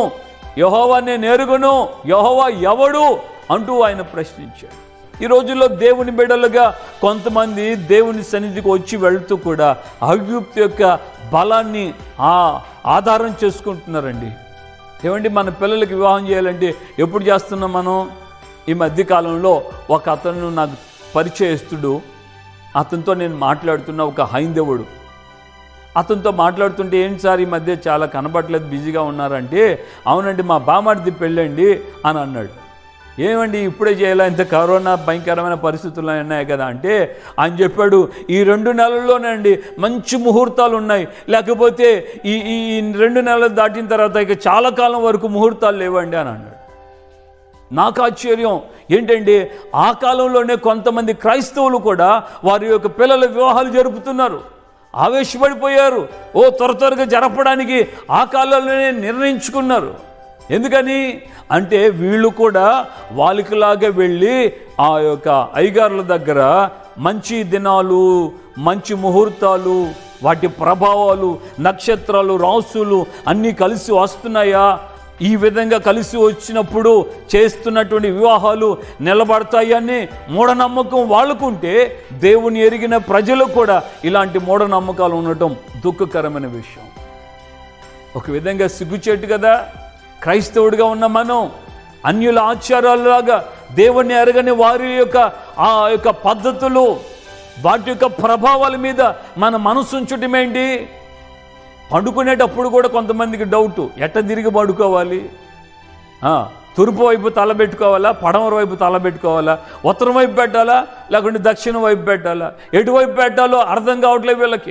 యహోవా నేను ఎరుగును యహోవా ఎవడు అంటూ ఆయన ప్రశ్నించాడు ఈ రోజుల్లో దేవుని బిడ్డలుగా కొంతమంది దేవుని సన్నిధికి వచ్చి వెళ్తూ కూడా అభియుక్తి యొక్క బలాన్ని ఆ ఆధారం చేసుకుంటున్నారండి ఏమండి మన పిల్లలకి వివాహం చేయాలంటే ఎప్పుడు చేస్తున్నాం మనం ఈ మధ్యకాలంలో ఒక అతను నాకు పరిచయస్తుడు అతనితో నేను మాట్లాడుతున్న ఒక హైందవుడు అతనితో మాట్లాడుతుంటే ఏంటి సార్ ఈ మధ్య చాలా కనబడలేదు బిజీగా ఉన్నారంటే అవునండి మా బామాడిది పెళ్ళండి అని అన్నాడు ఏమండి ఇప్పుడే చేయాలా ఇంత కరోనా భయంకరమైన పరిస్థితులు ఉన్నాయి కదా అంటే ఆయన చెప్పాడు ఈ రెండు నెలల్లోనండి మంచి ముహూర్తాలు ఉన్నాయి లేకపోతే ఈ ఈ ఈ రెండు నెలలు దాటిన తర్వాత ఇక చాలా కాలం వరకు ముహూర్తాలు లేవండి అని అన్నాడు నాకు ఆశ్చర్యం ఏంటండి ఆ కాలంలోనే కొంతమంది క్రైస్తవులు కూడా వారి యొక్క పిల్లల వివాహాలు జరుపుతున్నారు ఆవేశపడిపోయారు ఓ త్వర త్వరగా జరపడానికి ఆ కాలంలోనే నిర్ణయించుకున్నారు ఎందుకని అంటే వీళ్ళు కూడా వాళ్ళకిలాగా వెళ్ళి ఆ యొక్క అయ్యగారుల దగ్గర మంచి దినాలు మంచి ముహూర్తాలు వాటి ప్రభావాలు నక్షత్రాలు రాసులు అన్నీ కలిసి వస్తున్నాయా ఈ విధంగా కలిసి వచ్చినప్పుడు చేస్తున్నటువంటి వివాహాలు నిలబడతాయని మూఢనమ్మకం వాళ్ళకుంటే దేవుని ఎరిగిన ప్రజలకు కూడా ఇలాంటి మూఢనమ్మకాలు ఉండటం దుఃఖకరమైన విషయం ఒక విధంగా సిగ్గుచేటు కదా క్రైస్తవుడిగా ఉన్న మనం అన్యుల ఆచారాలలాగా దేవుణ్ణి ఎరగని వారి యొక్క ఆ యొక్క పద్ధతులు వాటి యొక్క ప్రభావాల మీద మన మనసు ఉంచటమేంటి పండుకునేటప్పుడు కూడా కొంతమందికి డౌట్ ఎట్ట తిరిగి పడుకోవాలి ఆ, తూర్పు వైపు తల పెట్టుకోవాలా పడమర వైపు తల పెట్టుకోవాలా ఉత్తరం వైపు పెట్టాలా లేకుంటే దక్షిణం వైపు పెట్టాలా ఎటువైపు పెట్టాలో అర్థం కావట్లేదు వీళ్ళకి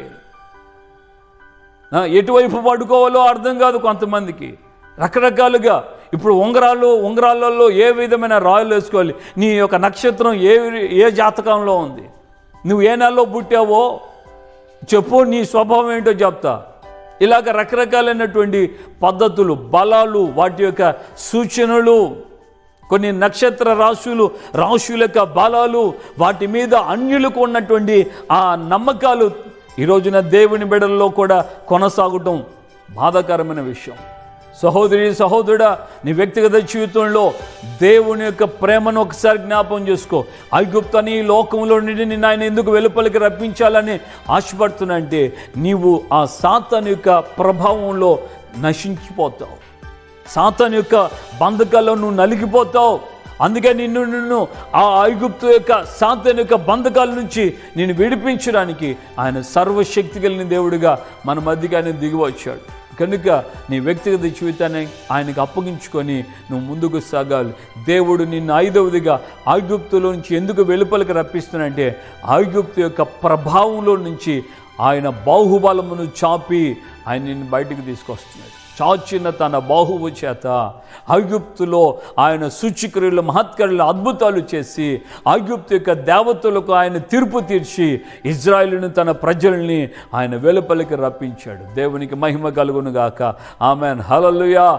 ఆ, ఎటువైపు పడుకోవాలో అర్థం కాదు కొంతమందికి రకరకాలుగా ఇప్పుడు ఉంగరాలు ఉంగరాలలో ఏ విధమైన రాయలు వేసుకోవాలి నీ యొక్క నక్షత్రం ఏ ఏ జాతకంలో ఉంది నువ్వు ఏ నెలలో పుట్టావో చెప్పు నీ స్వభావం ఏంటో చెప్తా ఇలాగ రకరకాలైనటువంటి పద్ధతులు బలాలు వాటి యొక్క సూచనలు కొన్ని నక్షత్ర రాశులు రాశుల యొక్క బలాలు వాటి మీద అన్యులకు ఉన్నటువంటి ఆ నమ్మకాలు ఈ రోజున దేవుని బిడల్లో కూడా కొనసాగటం బాధాకరమైన విషయం సహోదరి సహోదరుడా నీ వ్యక్తిగత జీవితంలో దేవుని యొక్క ప్రేమను ఒకసారి జ్ఞాపం చేసుకో ఐగుప్తని ఈ లోకంలో నుండి నిన్ను ఆయన ఎందుకు వెలుపలికి రప్పించాలని ఆశపడుతున్నా అంటే నీవు ఆ సాతాను యొక్క ప్రభావంలో నశించిపోతావు సాతాను యొక్క బంధకాల్లో నువ్వు నలిగిపోతావు అందుకే నిన్ను నిన్ను ఆ ఐగుప్తు యొక్క సాతాను యొక్క బంధకాల నుంచి నేను విడిపించడానికి ఆయన సర్వశక్తి కలిగిన దేవుడిగా మన మధ్యకి ఆయన దిగి వచ్చాడు కనుక నీ వ్యక్తిగత జీవితాన్ని ఆయనకు అప్పగించుకొని నువ్వు ముందుకు సాగాలి దేవుడు నిన్ను ఐదవదిగా ఐగుప్తులో నుంచి ఎందుకు వెలుపలికి రప్పిస్తున్నాడంటే ఐగుప్తు యొక్క ప్రభావంలో నుంచి ఆయన బాహుబలమును చాపి ఆయన నిన్ను బయటికి తీసుకొస్తున్నాడు చాచిన తన బాహువు చేత ఐగుప్తులో ఆయన సూచిక్రియలు మహత్కరులు అద్భుతాలు చేసి ఐగుప్తు యొక్క దేవతలకు ఆయన తీర్పు తీర్చి ఇజ్రాయిల్ను తన ప్రజల్ని ఆయన వెలుపలికి రప్పించాడు దేవునికి మహిమ కలుగును గాక ఆమెన్ హలలుయా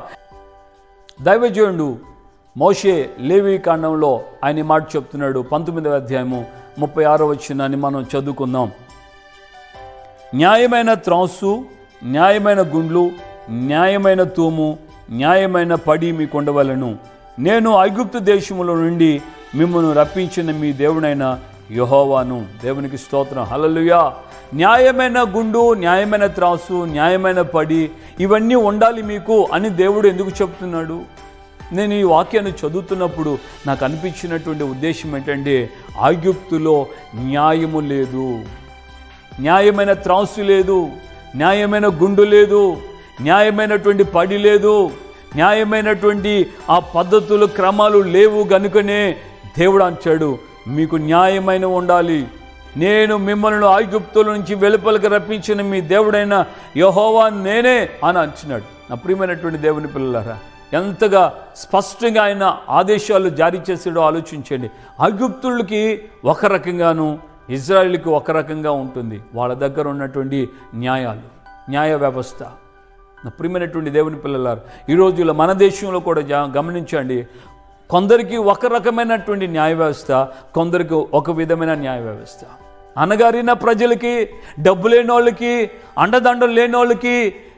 దైవజనుడు మోషే లేవి కాండంలో ఆయన ఈ మాట చెప్తున్నాడు పంతొమ్మిదవ అధ్యాయము ముప్పై ఆరో వచ్చినాన్ని మనం చదువుకుందాం న్యాయమైన త్రాసు న్యాయమైన గుండ్లు న్యాయమైన తూము న్యాయమైన పడి మీకు ఉండవలను నేను ఐగుప్తు దేశములో నుండి మిమ్మల్ని రప్పించిన మీ దేవుడైన యహోవాను దేవునికి స్తోత్రం హల్లెలూయా న్యాయమైన గుండు న్యాయమైన త్రాసు న్యాయమైన పడి ఇవన్నీ ఉండాలి మీకు అని దేవుడు ఎందుకు చెప్తున్నాడు నేను ఈ వాక్యాన్ని చదువుతున్నప్పుడు నాకు అనిపించినటువంటి ఉద్దేశం ఏంటంటే ఐగుప్తులో న్యాయము లేదు న్యాయమైన త్రాసు లేదు న్యాయమైన గుండు లేదు న్యాయమైనటువంటి పడి లేదు న్యాయమైనటువంటి ఆ పద్ధతులు క్రమాలు లేవు గనుకనే దేవుడు అంచాడు మీకు న్యాయమైన ఉండాలి నేను మిమ్మల్ని ఐగుప్తుల నుంచి వెలుపలికి రప్పించిన మీ దేవుడైన యహోవా నేనే అని అంటున్నాడు నా ప్రియమైనటువంటి దేవుని పిల్లలారా ఎంతగా స్పష్టంగా ఆయన ఆదేశాలు జారీ చేసాడో ఆలోచించండి ఐగుప్తులకి ఒక రకంగాను ఇజ్రాయిల్కి ఒక రకంగా ఉంటుంది వాళ్ళ దగ్గర ఉన్నటువంటి న్యాయాలు న్యాయ వ్యవస్థ నా ప్రియమైనటువంటి దేవుని పిల్లలారు ఈ రోజుల్లో మన దేశంలో కూడా జా- గమనించండి కొందరికి ఒక రకమైనటువంటి న్యాయ వ్యవస్థ కొందరికి ఒక విధమైన న్యాయ వ్యవస్థ అనగారిన ప్రజలకి డబ్బు లేని వాళ్ళకి అండదండలు లేని వాళ్ళకి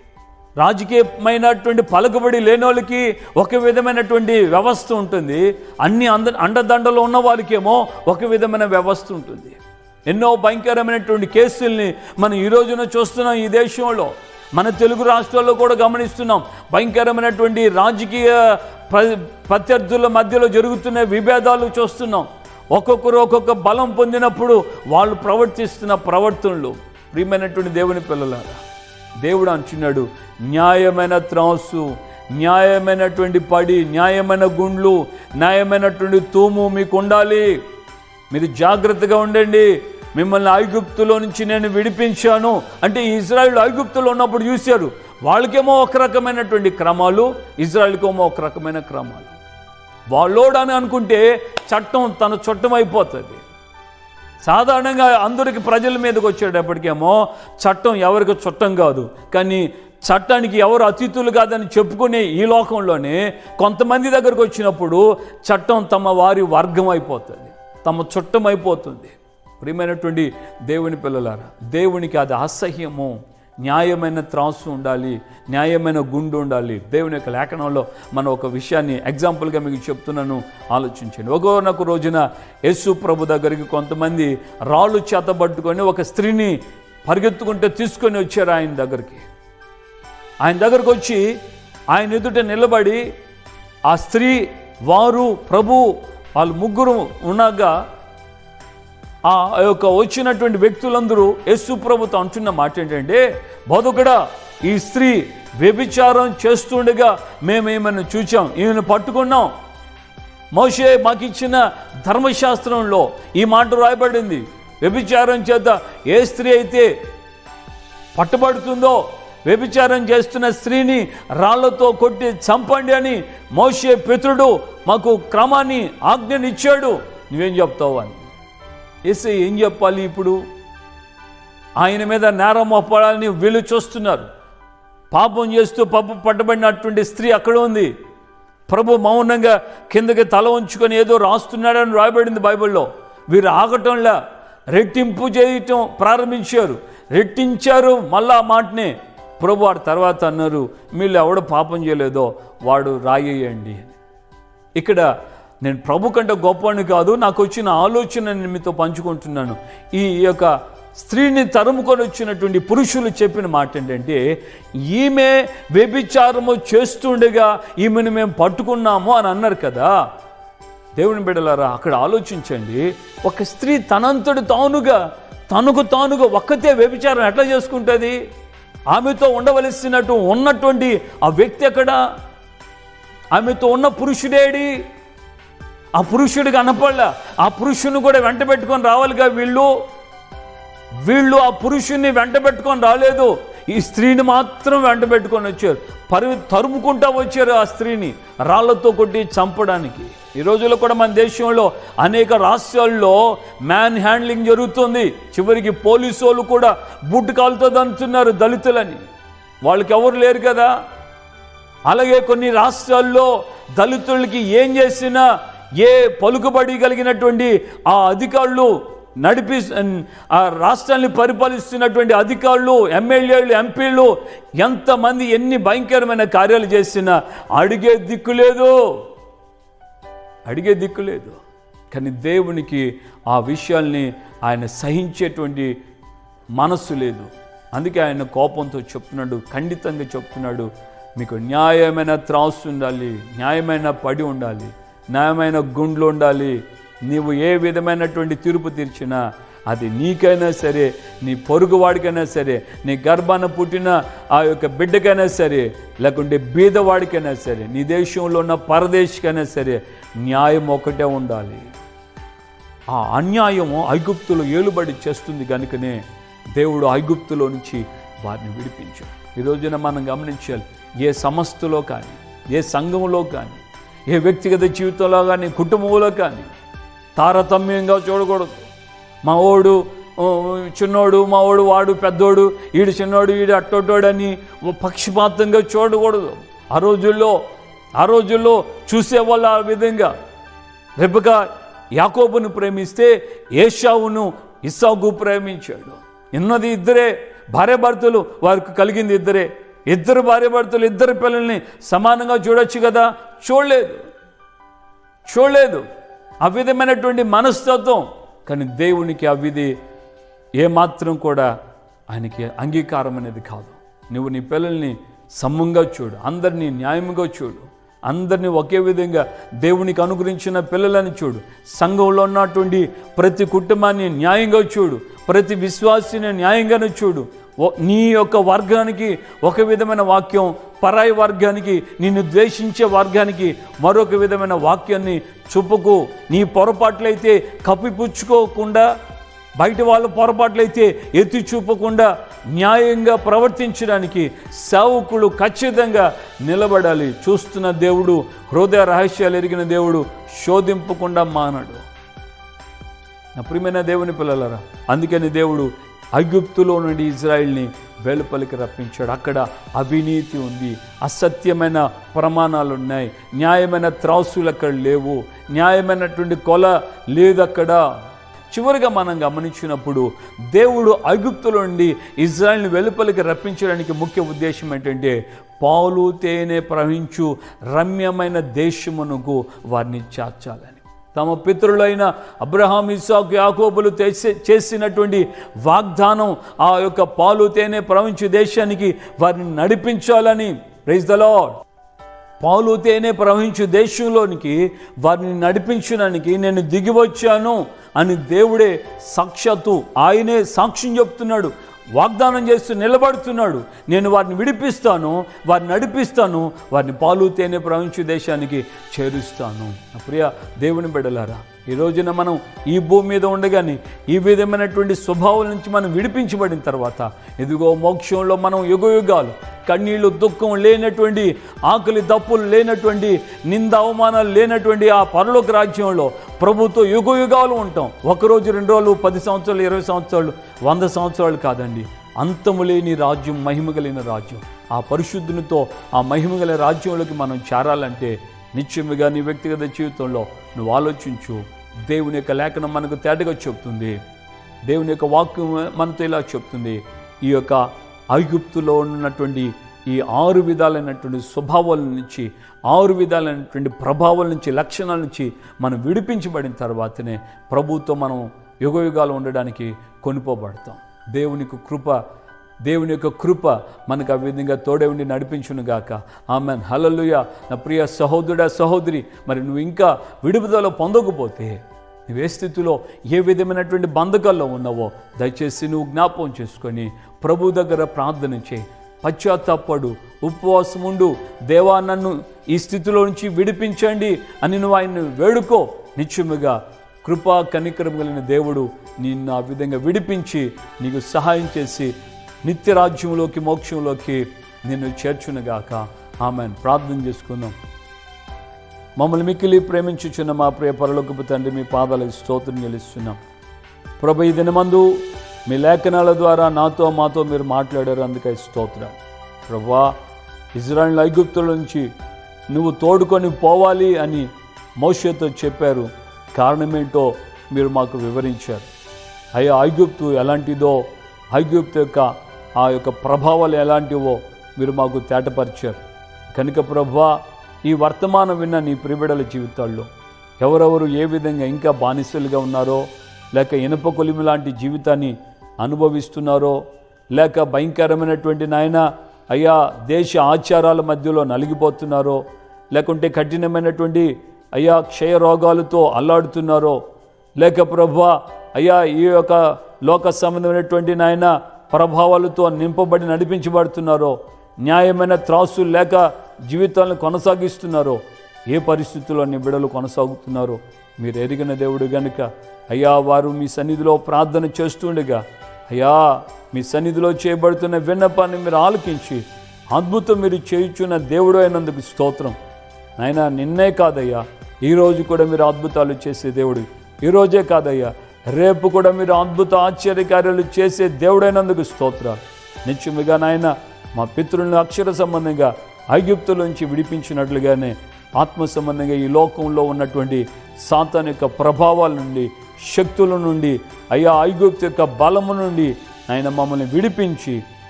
రాజకీయమైనటువంటి పలుకుబడి లేని వాళ్ళకి ఒక విధమైనటువంటి వ్యవస్థ ఉంటుంది అన్ని అంద అండదండలో ఉన్న వాళ్ళకేమో ఒక విధమైన వ్యవస్థ ఉంటుంది ఎన్నో భయంకరమైనటువంటి కేసుల్ని మనం ఈ రోజున చూస్తున్నాం ఈ దేశంలో మన తెలుగు రాష్ట్రాల్లో కూడా గమనిస్తున్నాం భయంకరమైనటువంటి రాజకీయ ప్ర- ప్రత్యర్థుల మధ్యలో జరుగుతున్న విభేదాలు చూస్తున్నాం ఒక్కొక్కరు ఒక్కొక్క బలం పొందినప్పుడు వాళ్ళు ప్రవర్తిస్తున్న ప్రవర్తనలు ప్రియమైనటువంటి దేవుని పిల్లలారా దేవుడు అంటున్నాడు న్యాయమైన త్రాసు న్యాయమైనటువంటి పడి న్యాయమైన గుండ్లు న్యాయమైనటువంటి తూము మీకు ఉండాలి మీరు జాగ్రత్తగా ఉండండి మిమ్మల్ని ఐగుప్తులో నుంచి నేను విడిపించాను అంటే ఇజ్రాయిల్ ఐగుప్తులో ఉన్నప్పుడు చూశారు వాళ్ళకేమో ఒక రకమైనటువంటి క్రమాలు ఇజ్రాయిల్కేమో ఒక రకమైన క్రమాలు వాళ్ళోడని అనుకుంటే చట్టం తన చుట్టం అయిపోతుంది సాధారణంగా అందరికి ప్రజల మీదకి వచ్చేటప్పటికేమో చట్టం ఎవరికి చుట్టం కాదు కానీ చట్టానికి ఎవరు అతిథులు కాదని చెప్పుకునే ఈ లోకంలోనే కొంతమంది దగ్గరకు వచ్చినప్పుడు చట్టం తమ వారి వర్గం అయిపోతుంది తమ చుట్టం అయిపోతుంది ప్రియమైనటువంటి దేవుని పిల్లలారా దేవునికి అది అసహ్యము న్యాయమైన త్రాసు ఉండాలి న్యాయమైన గుండు ఉండాలి దేవుని యొక్క లేఖనంలో మనం ఒక విషయాన్ని ఎగ్జాంపుల్గా మీకు చెప్తున్నాను ఆలోచించండి ఒకనొక రోజున యేసు ప్రభు దగ్గరికి కొంతమంది రాళ్ళు చేతబట్టుకొని ఒక స్త్రీని పరిగెత్తుకుంటే తీసుకొని వచ్చారు ఆయన దగ్గరికి ఆయన దగ్గరకు వచ్చి ఆయన ఎదుట నిలబడి ఆ స్త్రీ వారు ప్రభు వాళ్ళు ముగ్గురు ఉండగా ఆ యొక్క వచ్చినటువంటి వ్యక్తులందరూ యేసు ప్రభుతో అంటున్న మాట ఏంటంటే బోధకుడా ఈ స్త్రీ వ్యభిచారం చేస్తుండగా మేమేమైనా చూచాం ఈమెను పట్టుకున్నాం మోషే మాకు ఇచ్చిన ధర్మశాస్త్రంలో ఈ మాట రాయబడింది వ్యభిచారం చేత ఏ స్త్రీ అయితే పట్టుబడుతుందో వ్యభిచారం చేస్తున్న స్త్రీని రాళ్లతో కొట్టి చంపండి అని మోషే పితృడు మాకు క్రమాన్ని ఆజ్ఞనిచ్చాడు నువ్వేం చెప్తావు అని ఏసై ఏం చెప్పాలి ఇప్పుడు ఆయన మీద నేరం మోపాలని వీళ్ళు చూస్తున్నారు పాపం చేస్తూ పాపం పట్టబడినటువంటి స్త్రీ అక్కడ ఉంది ప్రభు మౌనంగా కిందకి తల ఉంచుకొని ఏదో రాస్తున్నాడని రాయబడింది బైబిల్లో వీరు ఆగటంలా రెట్టింపు చేయటం ప్రారంభించారు రెట్టించారు మళ్ళా ఆ మాటనే ప్రభు వాడు తర్వాత అన్నారు మీరు ఎవడు పాపం చేయలేదో వాడు రాయేయండి అని ఇక్కడ నేను ప్రభు కంటే గొప్పవాడిని కాదు నాకు వచ్చిన ఆలోచన నేను మీతో పంచుకుంటున్నాను ఈ యొక్క స్త్రీని తరుముకొని వచ్చినటువంటి పురుషులు చెప్పిన మాట ఏంటంటే ఈమె వ్యభిచారము చేస్తుండగా ఈమెను మేము పట్టుకున్నాము అని అన్నారు కదా దేవుని బిడ్డలారా అక్కడ ఆలోచించండి ఒక స్త్రీ తనంతటి తానుగా తనకు తానుగా ఒక్కతే వ్యభిచారం ఎట్లా చేసుకుంటుంది ఆమెతో ఉండవలసినట్టు ఉన్నటువంటి ఆ వ్యక్తి ఎక్కడ ఆమెతో ఉన్న పురుషుడేడి ఆ పురుషుడికి అనపడలే ఆ పురుషుని కూడా వెంట పెట్టుకొని రావాలిగా వీళ్ళు వీళ్ళు ఆ పురుషుణ్ణి వెంట పెట్టుకొని రాలేదు ఈ స్త్రీని మాత్రం వెంట పెట్టుకొని వచ్చారు పరి తరుముకుంటా వచ్చారు ఆ స్త్రీని రాళ్లతో కొట్టి చంపడానికి ఈ రోజుల్లో కూడా మన దేశంలో అనేక రాష్ట్రాల్లో మ్యాన్ హ్యాండ్లింగ్ జరుగుతుంది చివరికి పోలీసు వాళ్ళు కూడా బుట్టు కాలుతో దంతున్నారు దళితులని వాళ్ళకి ఎవరు లేరు కదా అలాగే కొన్ని రాష్ట్రాల్లో దళితులకి ఏం చేసినా ఏ పలుకుబడి కలిగినటువంటి ఆ అధికారులు నడిపి ఆ రాష్ట్రాన్ని పరిపాలిస్తున్నటువంటి అధికారులు ఎమ్మెల్యేలు ఎంపీలు ఎంతమంది ఎన్ని భయంకరమైన కార్యాలు చేసినా అడిగే దిక్కు లేదు అడిగే దిక్కు లేదు కానీ దేవునికి ఆ విషయాల్ని ఆయన సహించేటువంటి మనస్సు లేదు అందుకే ఆయన కోపంతో చెప్తున్నాడు ఖండితంగా చెప్తున్నాడు మీకు న్యాయమైన త్రాసు ఉండాలి న్యాయమైన పడి ఉండాలి న్యాయమైన గుండ్లు ఉండాలి నీవు ఏ విధమైనటువంటి తీర్పు తీర్చినా అది నీకైనా సరే నీ పొరుగువాడికైనా సరే నీ గర్భాన పుట్టిన ఆ యొక్క బిడ్డకైనా సరే లేకుంటే బీదవాడికైనా సరే నీ దేశంలో ఉన్న పరదేశికైనా సరే న్యాయం ఒకటే ఉండాలి ఆ అన్యాయము ఐగుప్తులో ఏలుబడి చేస్తుంది కనుకనే దేవుడు ఐగుప్తులో నుంచి వారిని విడిపించాడు ఈ రోజున మనం గమనించాలి ఏ సంస్థలో కానీ ఏ సంఘంలో కానీ ఏ వ్యక్తిగత జీవితంలో కానీ కుటుంబంలో కానీ తారతమ్యంగా చూడకూడదు మా ఓడు ఓ, చిన్నోడు మా ఓడు వాడు పెద్దోడు ఈడు చిన్నోడు ఈడు అట్టోటోడని ఓ పక్షపాతంగా చూడకూడదు ఆ రోజుల్లో ఆ రోజుల్లో చూసేవాళ్ళు ఆ విధంగా రెబక యాకోబును ప్రేమిస్తే ఏషావును ఇస్సాకు ప్రేమించాడు ఉన్నది ఇద్దరే భార్యాభర్తలు వారికి కలిగింది ఇద్దరే ఇద్దరు భార్యాభర్తలు ఇద్దరు పిల్లల్ని సమానంగా చూడొచ్చు కదా చూడలేదు చూడలేదు ఆ విధమైనటువంటి మనస్తత్వం కానీ దేవునికి ఆ విధి ఏమాత్రం కూడా ఆయనకి అంగీకారం అనేది కాదు నువ్వు నీ పిల్లల్ని సమ్మంగా చూడు అందరినీ న్యాయంగా చూడు అందరినీ ఒకే విధంగా దేవునికి అనుగ్రహించిన పిల్లలని చూడు సంఘంలో ఉన్నటువంటి ప్రతి కుటుంబాన్ని న్యాయంగా చూడు ప్రతి విశ్వాసిని న్యాయంగానే చూడు ఓ- నీ యొక్క వర్గానికి ఒక విధమైన వాక్యం పరాయి వర్గానికి నిన్ను ద్వేషించే వర్గానికి మరొక విధమైన వాక్యాన్ని చూపుకు నీ పొరపాట్లయితే కప్పిపుచ్చుకోకుండా బయట వాళ్ళ పొరపాట్లయితే ఎత్తి చూపకుండా న్యాయంగా ప్రవర్తించడానికి సేవకులు ఖచ్చితంగా నిలబడాలి చూస్తున్న దేవుడు హృదయ రహస్యాలు ఎరిగిన దేవుడు శోధింపకుండా మానడు నా ప్రియమైన దేవుని పిల్లలరా అందుకని దేవుడు ఐగుప్తులో నుండి ఇజ్రాయిల్ని వెలుపలికి రప్పించాడు అక్కడ అవినీతి ఉంది అసత్యమైన ప్రమాణాలు ఉన్నాయి న్యాయమైన త్రాసులు అక్కడ లేవు న్యాయమైనటువంటి కొల లేదు అక్కడ చివరిగా మనం గమనించినప్పుడు దేవుడు ఐగుప్తులో నుండి ఇజ్రాయిల్ని వెలుపలికి రప్పించడానికి ముఖ్య ఉద్దేశం ఏంటంటే పాలు తేనె ప్రవహించు రమ్యమైన దేశమునకు వారిని చేర్చాలని తమ పితరులైన అబ్రహాం ఇసాకు యాకోబులు చేసి చేసినటువంటి వాగ్దానం ఆ యొక్క పాలు తేనె ప్రపంచ దేశానికి వారిని నడిపించాలని ప్రైజ్ ద లార్డ్ పాలు తేనె ప్రవహించు దేశంలోనికి వారిని నడిపించడానికి నేను దిగి వచ్చాను అని దేవుడే సాక్షాత్తు ఆయనే సాక్ష్యం చెప్తున్నాడు వాగ్దానం చేస్తూ నిలబడుతున్నాడు నేను వారిని విడిపిస్తాను వారిని నడిపిస్తాను వారిని పాలు తేనె ప్రవహించు దేశానికి చేరుస్తాను నా ప్రియ దేవుని బిడలారా ఈ రోజున మనం ఈ భూమి మీద ఉండగానే ఈ విధమైనటువంటి స్వభావం నుంచి మనం విడిపించబడిన తర్వాత ఇదిగో మోక్షంలో మనం యుగయుగాలు కన్నీళ్లు దుఃఖం లేనటువంటి ఆకలి దప్పులు లేనటువంటి నింద అవమానాలు లేనటువంటి ఆ పరలోక రాజ్యంలో ప్రభుత్వ యుగయుగాలు ఉంటాం ఒకరోజు రెండు రోజులు పది సంవత్సరాలు ఇరవై సంవత్సరాలు వంద సంవత్సరాలు కాదండి అంతము లేని రాజ్యం మహిమ కలిగిన రాజ్యం ఆ పరిశుద్ధునితో ఆ మహిమ గల రాజ్యంలోకి మనం చేరాలంటే నిత్యముగా నీ వ్యక్తిగత జీవితంలో నువ్వు ఆలోచించు దేవుని యొక్క లేఖనం మనకు తేటగా చెప్తుంది దేవుని యొక్క వాక్యం మనతో ఇలా చెప్తుంది ఈ యొక్క ఐగుప్తులో ఉన్నటువంటి ఈ ఆరు విధాలైనటువంటి స్వభావాల నుంచి ఆరు విధాలైనటువంటి ప్రభావాల నుంచి లక్షణాల నుంచి మనం విడిపించబడిన తర్వాతనే ప్రభుత్వం మనం యుగయుగాలు ఉండడానికి కొనుకోబడతాం దేవునికి కృప దేవుని యొక్క కృప మనకు ఆ విధంగా తోడే ఉండి నడిపించును గాక ఆమెన్ హలలుయ నా ప్రియ సహోదరుడా సహోదరి మరి నువ్వు ఇంకా విడుదల పొందకపోతే నువ్వు ఏ స్థితిలో ఏ విధమైనటువంటి బంధకాల్లో ఉన్నావో దయచేసి నువ్వు జ్ఞాపకం చేసుకొని ప్రభు దగ్గర ప్రార్థన చేయి పశ్చాత్తాపడు ఉపవాసం ఉండు దేవా నన్ను ఈ స్థితిలో నుంచి విడిపించండి అని నువ్వు ఆయన్ని వేడుకో నిత్యముగా కృపా కనికరం కలిగిన దేవుడు నిన్ను ఆ విధంగా విడిపించి నీకు సహాయం చేసి నిత్యరాజ్యంలోకి మోక్షంలోకి నిన్ను చేర్చునుగాక ఆమెను ప్రార్థన చేసుకుందాం మమ్మల్ని మిక్కిలి ప్రేమించుచున్న మా ప్రియ పరలోకపు తండ్రి మీ పాదాలకు స్తోత్రం చెల్లిస్తున్నాం ప్రభు ఈ దినమందు మీ లేఖనాల ద్వారా నాతో మాతో మీరు మాట్లాడారు అందుకే స్తోత్రం ప్రభా ఇజ్రాయిల్ ఐగుప్తుల నుంచి నువ్వు తోడుకొని పోవాలి అని మోషతో చెప్పారు కారణమేంటో మీరు మాకు వివరించారు అయ్యా ఐగుప్తు ఎలాంటిదో ఐగుప్తు యొక్క ఆ యొక్క ప్రభావాలు ఎలాంటివో మీరు మాకు తేటపరిచారు కనుక ప్రభా ఈ వర్తమానం విన్న నీ ప్రిబిడల జీవితాల్లో ఎవరెవరు ఏ విధంగా ఇంకా బానిసలుగా ఉన్నారో లేక ఇనుప కొలిమి లాంటి జీవితాన్ని అనుభవిస్తున్నారో లేక భయంకరమైనటువంటి నాయన అయ్యా దేశ ఆచారాల మధ్యలో నలిగిపోతున్నారో లేకుంటే కఠినమైనటువంటి అయ్యా క్షయ రోగాలతో అల్లాడుతున్నారో లేక ప్రభా అయ్యా ఈ యొక్క లోక సంబంధమైనటువంటి నాయన ప్రభావాలతో నింపబడి నడిపించబడుతున్నారో న్యాయమైన త్రాసులు లేక జీవితాలను కొనసాగిస్తున్నారో ఏ పరిస్థితుల్లో నీ బిడలు కొనసాగుతున్నారో మీరు ఎరిగిన దేవుడు గనుక అయ్యా వారు మీ సన్నిధిలో ప్రార్థన చేస్తుండగా అయ్యా మీ సన్నిధిలో చేయబడుతున్న విన్నపాన్ని మీరు ఆలకించి అద్భుతం మీరు చేయుచున్న దేవుడు అయినందుకు స్తోత్రం నాయన నిన్నే కాదయ్యా ఈరోజు కూడా మీరు అద్భుతాలు చేసే దేవుడు ఈరోజే కాదయ్యా రేపు కూడా మీరు అద్భుత ఆశ్చర్యకార్యాలు చేసే దేవుడైనందుకు స్తోత్రాలు నిత్యముగా నాయన మా పితృలను అక్షర సంబంధంగా ఐగుప్తుల నుంచి విడిపించినట్లుగానే ఆత్మ సంబంధంగా ఈ లోకంలో ఉన్నటువంటి సాతాన్ యొక్క ప్రభావాల నుండి శక్తుల నుండి అయ్యా ఐగుప్తు యొక్క బలము నుండి ఆయన మమ్మల్ని విడిపించి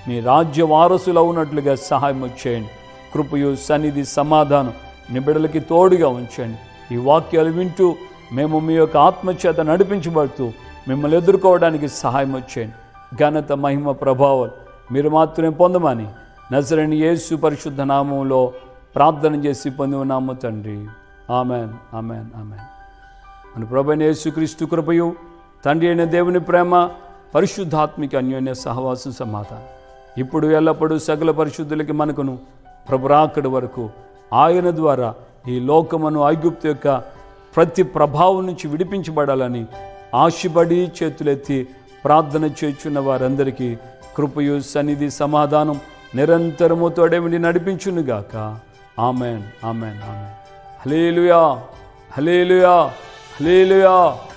మీ రాజ్య వారసులు ఉన్నట్లుగా సహాయం చేయండి కృపయు సన్నిధి సమాధానం నిబిడలకి తోడుగా ఉంచండి ఈ వాక్యాలు వింటూ మేము మీ యొక్క ఆత్మచేత నడిపించబడుతూ మిమ్మల్ని ఎదుర్కోవడానికి సహాయం వచ్చేయండి ఘనత మహిమ ప్రభావాలు మీరు మాత్రమే పొందమని నజరని యేసు పరిశుద్ధ నామంలో ప్రార్థన చేసి పొంది ఉన్నాము తండ్రి ఆమెన్ ఆమెన్ ఆమెన్ మన ప్రభుని యేసుక్రీస్తు కృపయు తండ్రి అయిన దేవుని ప్రేమ పరిశుద్ధాత్మిక అన్యోన్య సహవాసం సమాధానం ఇప్పుడు ఎల్లప్పుడూ సకల పరిశుద్ధులకి మనకును ప్రభురాకడి వరకు ఆయన ద్వారా ఈ లోకమును ఐగుప్తు యొక్క ప్రతి ప్రభావం నుంచి విడిపించబడాలని ఆశపడి చేతులెత్తి ప్రార్థన చేస్తున్న వారందరికీ కృపయు సన్నిధి సమాధానం నిరంతరము తోడేమిడి నడిపించునుగాక amen amen amen hallelujah hallelujah hallelujah